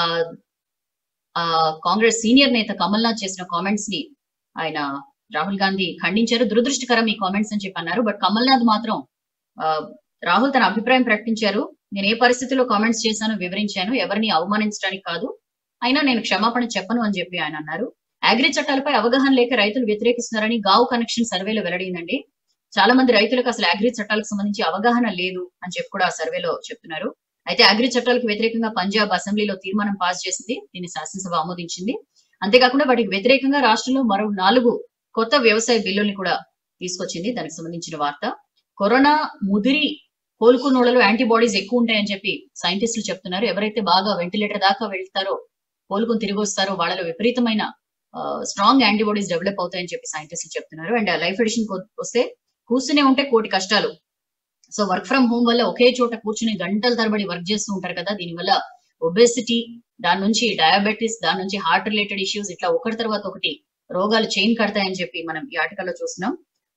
ఆ కాంగ్రెస్ సీనియర్ నేత కమల్ నాథ్ చేసిన కామెంట్స్ ని ఆయన రాహుల్ గాంధీ ఖండించారు దురదృష్టకరం ఈ కామెంట్స్ అని చెప్పి అన్నారు బట్ కమల్ నాథ్ మాత్రం ఆ, రాహుల్ తన అభిప్రాయం ప్రకటించారు నేను ఏ పరిస్థితిలో కామెంట్స్ చేశానో వివరించాను ఎవరిని అవమానించడానికి కాదు అయినా నేను క్షమాపణ చెప్పను అని చెప్పి ఆయన అన్నారు అగ్రి చట్టాలపై అవగాహన లేక రైతులు వ్యతిరేకిస్తున్నారని గావ్ కనెక్షన్ సర్వేలో వెల్లడైందండి చాలా మంది రైతులకు అసలు అగ్రి చట్టాలకు సంబంధించి అవగాహన లేదు అని చెప్పి కూడా ఆ సర్వేలో చెప్తున్నారు అయితే అగ్రి చట్టాలకు వ్యతిరేకంగా పంజాబ్ అసెంబ్లీలో తీర్మానం పాస్ చేసింది దీన్ని శాసనసభ ఆమోదించింది అంతేకాకుండా వాటికి వ్యతిరేకంగా రాష్ట్రంలో మరో నాలుగు కొత్త వ్యవసాయ బిల్లుల్ని కూడా తీసుకొచ్చింది దానికి సంబంధించిన వార్త కరోనా ముదిరి కోలుకున్నోళ్లలో యాంటీబాడీస్ ఎక్కువ ఉంటాయని చెప్పి సైంటిస్టులు చెప్తున్నారు ఎవరైతే బాగా వెంటిలేటర్ దాకా వెళ్తారో కోలుకుని తిరిగి వస్తారో వాళ్ళలో విపరీతమైన స్ట్రాంగ్ యాంటీబాడీస్ డెవలప్ అవుతాయని చెప్పి సైంటిస్టులు చెప్తున్నారు అండ్ లైఫ్ ఎడిషన్ వస్తే కూర్చునే ఉంటే కోటి కష్టాలు సో వర్క్ ఫ్రమ్ హోమ్ వల్ల ఒకే చోట కూర్చుని గంటల తరబడి వర్క్ చేస్తూ ఉంటారు కదా దీనివల్ల ఒబెసిటీ దాని నుంచి డయాబెటీస్ దాని నుంచి హార్ట్ రిలేటెడ్ ఇష్యూస్ ఇట్లా ఒకటి తర్వాత ఒకటి రోగాలు చైన్ కడతాయని చెప్పి మనం ఈ ఆర్టికల్లో చూస్తున్నాం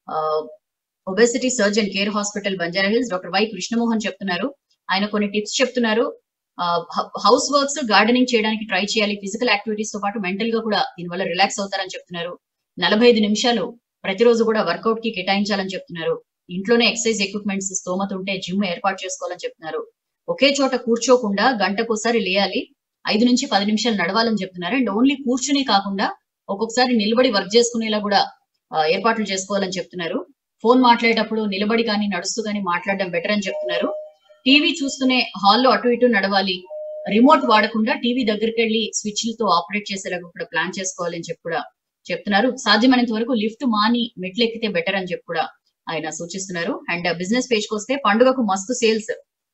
obesity surgeon care hospital Banjara hills doctor Y Krishnamohan చెప్తున్నారు ఆయన కొన్ని టిప్స్ చెప్తున్నారు హౌస్ వర్క్స్ గార్డెనింగ్ చేయడానికి ట్రై చేయాలి ఫిజికల్ యాక్టివిటీస్ తో పాటు మెంటల్ గా కూడా దీనివల్ల రిలాక్స్ అవుతారని చెప్తున్నారు నలభై ఐదు నిమిషాలు ప్రతిరోజు కూడా వర్కౌట్ కి కేటాయించాలని చెప్తున్నారు ఇంట్లోనే ఎక్సర్సైజ్ ఎక్విప్మెంట్స్ స్తోమత ఉంటే జిమ్ ఏర్పాటు చేసుకోవాలని చెప్తున్నారు ఒకే చోట కూర్చోకుండా గంటకోసారి లేయాలి ఐదు నుంచి పది నిమిషాలు నడవాలని చెప్తున్నారు అండ్ ఓన్లీ కూర్చుని కాకుండా ఒక్కొక్కసారి నిలబడి వర్క్ చేసుకునేలా కూడా ఆ, ఏర్పాట్లు చేసుకోవాలని చెప్తున్నారు ఫోన్ మాట్లాడేటప్పుడు నిలబడి కానీ నడుస్తూ కానీ మాట్లాడడం బెటర్ అని చెప్తున్నారు టీవీ చూస్తూనే హాల్లో అటు ఇటు నడవాలి రిమోట్ వాడకుండా టీవీ దగ్గరికి వెళ్ళి స్విచ్లతో ఆపరేట్ చేసేలాగా కూడా ప్లాన్ చేసుకోవాలని చెప్పి కూడా చెప్తున్నారు సాధ్యమైనంత వరకు లిఫ్ట్ మాని మెట్లు ఎక్కితే బెటర్ అని చెప్పి కూడా ఆయన సూచిస్తున్నారు అండ్ బిజినెస్ పేజ్ వస్తే పండుగకు మస్తు సేల్స్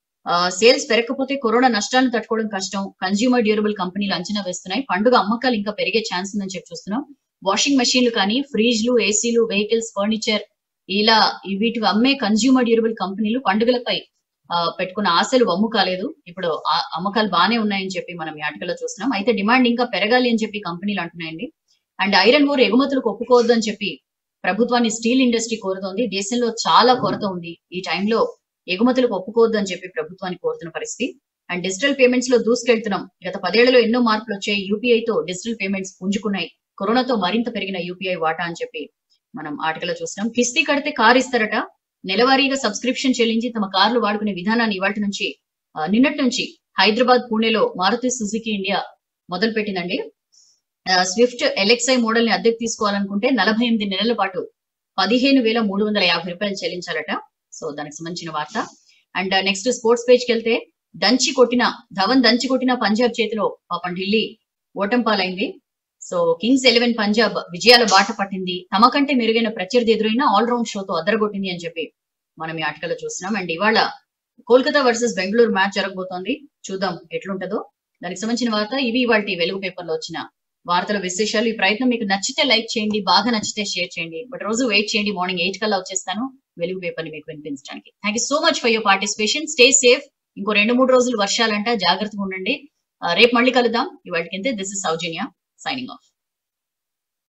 సేల్స్ పెరగకపోతే కరోనా నష్టాలను తట్టుకోవడం కష్టం కన్జ్యూమర్ డ్యూరబుల్ కంపెనీలు అంచనా వేస్తున్నాయి పండుగ అమ్మకాలు ఇంకా పెరిగే ఛాన్స్ ఉందని చెప్పి చూస్తున్నాం వాషింగ్ మెషిన్లు కానీ ఫ్రిడ్జ్లు ఏసీలు వెహికల్స్ ఫర్నిచర్ ఇలా ఈ వీటికి అమ్మే కన్జ్యూమర్ డ్యూరబుల్ కంపెనీలు పండుగలపై ఆ, పెట్టుకున్న ఆశలు వమ్ము కాలేదు ఇప్పుడు ఆ అమ్మకాలు బాగానే ఉన్నాయని చెప్పి మనం ఈ ఆర్టికల్లో చూస్తున్నాం అయితే డిమాండ్ ఇంకా పెరగాలి అని చెప్పి కంపెనీలు అంటున్నాయండి అండ్ ఐరన్ ఓర్ ఎగుమతులకు ఒప్పుకోవద్దు అని చెప్పి ప్రభుత్వాన్ని స్టీల్ ఇండస్ట్రీ కోరుతోంది దేశంలో చాలా కొరత ఉంది ఈ టైంలో ఎగుమతులకు ఒప్పుకోవద్దు అని చెప్పి ప్రభుత్వాన్ని కోరుతున్న పరిస్థితి అండ్ డిజిటల్ పేమెంట్స్ లో దూసుకెళ్తున్నాం గత పదేళ్లలో ఎన్నో మార్పులు వచ్చాయి యూపీఐ తో డిజిటల్ పేమెంట్స్ పుంజుకున్నాయి కరోనాతో మరింత పెరిగిన యూపీఐ వాటా అని చెప్పి మనం ఆర్టికల్లో చూస్తున్నాం కిస్తీ కడితే కార్ ఇస్తారట నెలవారీగా సబ్స్క్రిప్షన్ చెల్లించి తమ కార్లు వాడుకునే విధానాన్ని ఇవాటి నుంచి ఆ, నిన్నటి నుంచి హైదరాబాద్ పూణేలో మారుతి సుజుకి ఇండియా మొదలు పెట్టిందండి స్విఫ్ట్ ఎల్ఎక్స్ఐ మోడల్ ని అద్దెకు తీసుకోవాలనుకుంటే నలభై ఎనిమిది నెలల పాటు పదిహేను వేల మూడు వందల యాభై రూపాయలు చెల్లించాలట సో దానికి సంబంధించిన వార్త అండ్ నెక్స్ట్ స్పోర్ట్స్ పేజ్ కి వెళ్తే దంచి కొట్టిన ధవన్ దంచి కొట్టిన పంజాబ్ చేతిలో పాపం ఢిల్లీ ఓటం పాలైంది సో కింగ్స్ ఎలెవెన్ పంజాబ్ విజయాల బాట పట్టింది తమ కంటే మెరుగైన ప్రత్యర్థి ఎదురైన ఆల్రౌండ్ షోతో అదరగొట్టింది అని చెప్పి మనం ఈ ఆర్టికల్లో చూస్తున్నాం అండ్ ఇవాళ కోల్కతా వర్సెస్ బెంగళూరు మ్యాచ్ జరగబోతోంది చూద్దాం ఎట్లుంటదో దానికి సంబంధించిన వార్త ఇవి ఇవాళ వెలుగు పేపర్ లో వచ్చిన వార్తల విశేషాలు ఈ ప్రయత్నం మీకు నచ్చితే లైక్ చేయండి బాగా నచ్చితే షేర్ చేయండి బట్ రోజు వెయిట్ చేయండి మార్నింగ్ ఎయిట్ కల్లా వచ్చేస్తాను వెలుగు పేపర్ ని మీకు వినిపించడానికి thank you so much for your participation stay safe ఇంకో రెండు మూడు రోజులు వర్షాలంట జాగ్రత్తగా ఉండండి ఆ, రేపు మళ్ళీ కలుద్దాం ఇవాటికైతే this is Soujanya signing of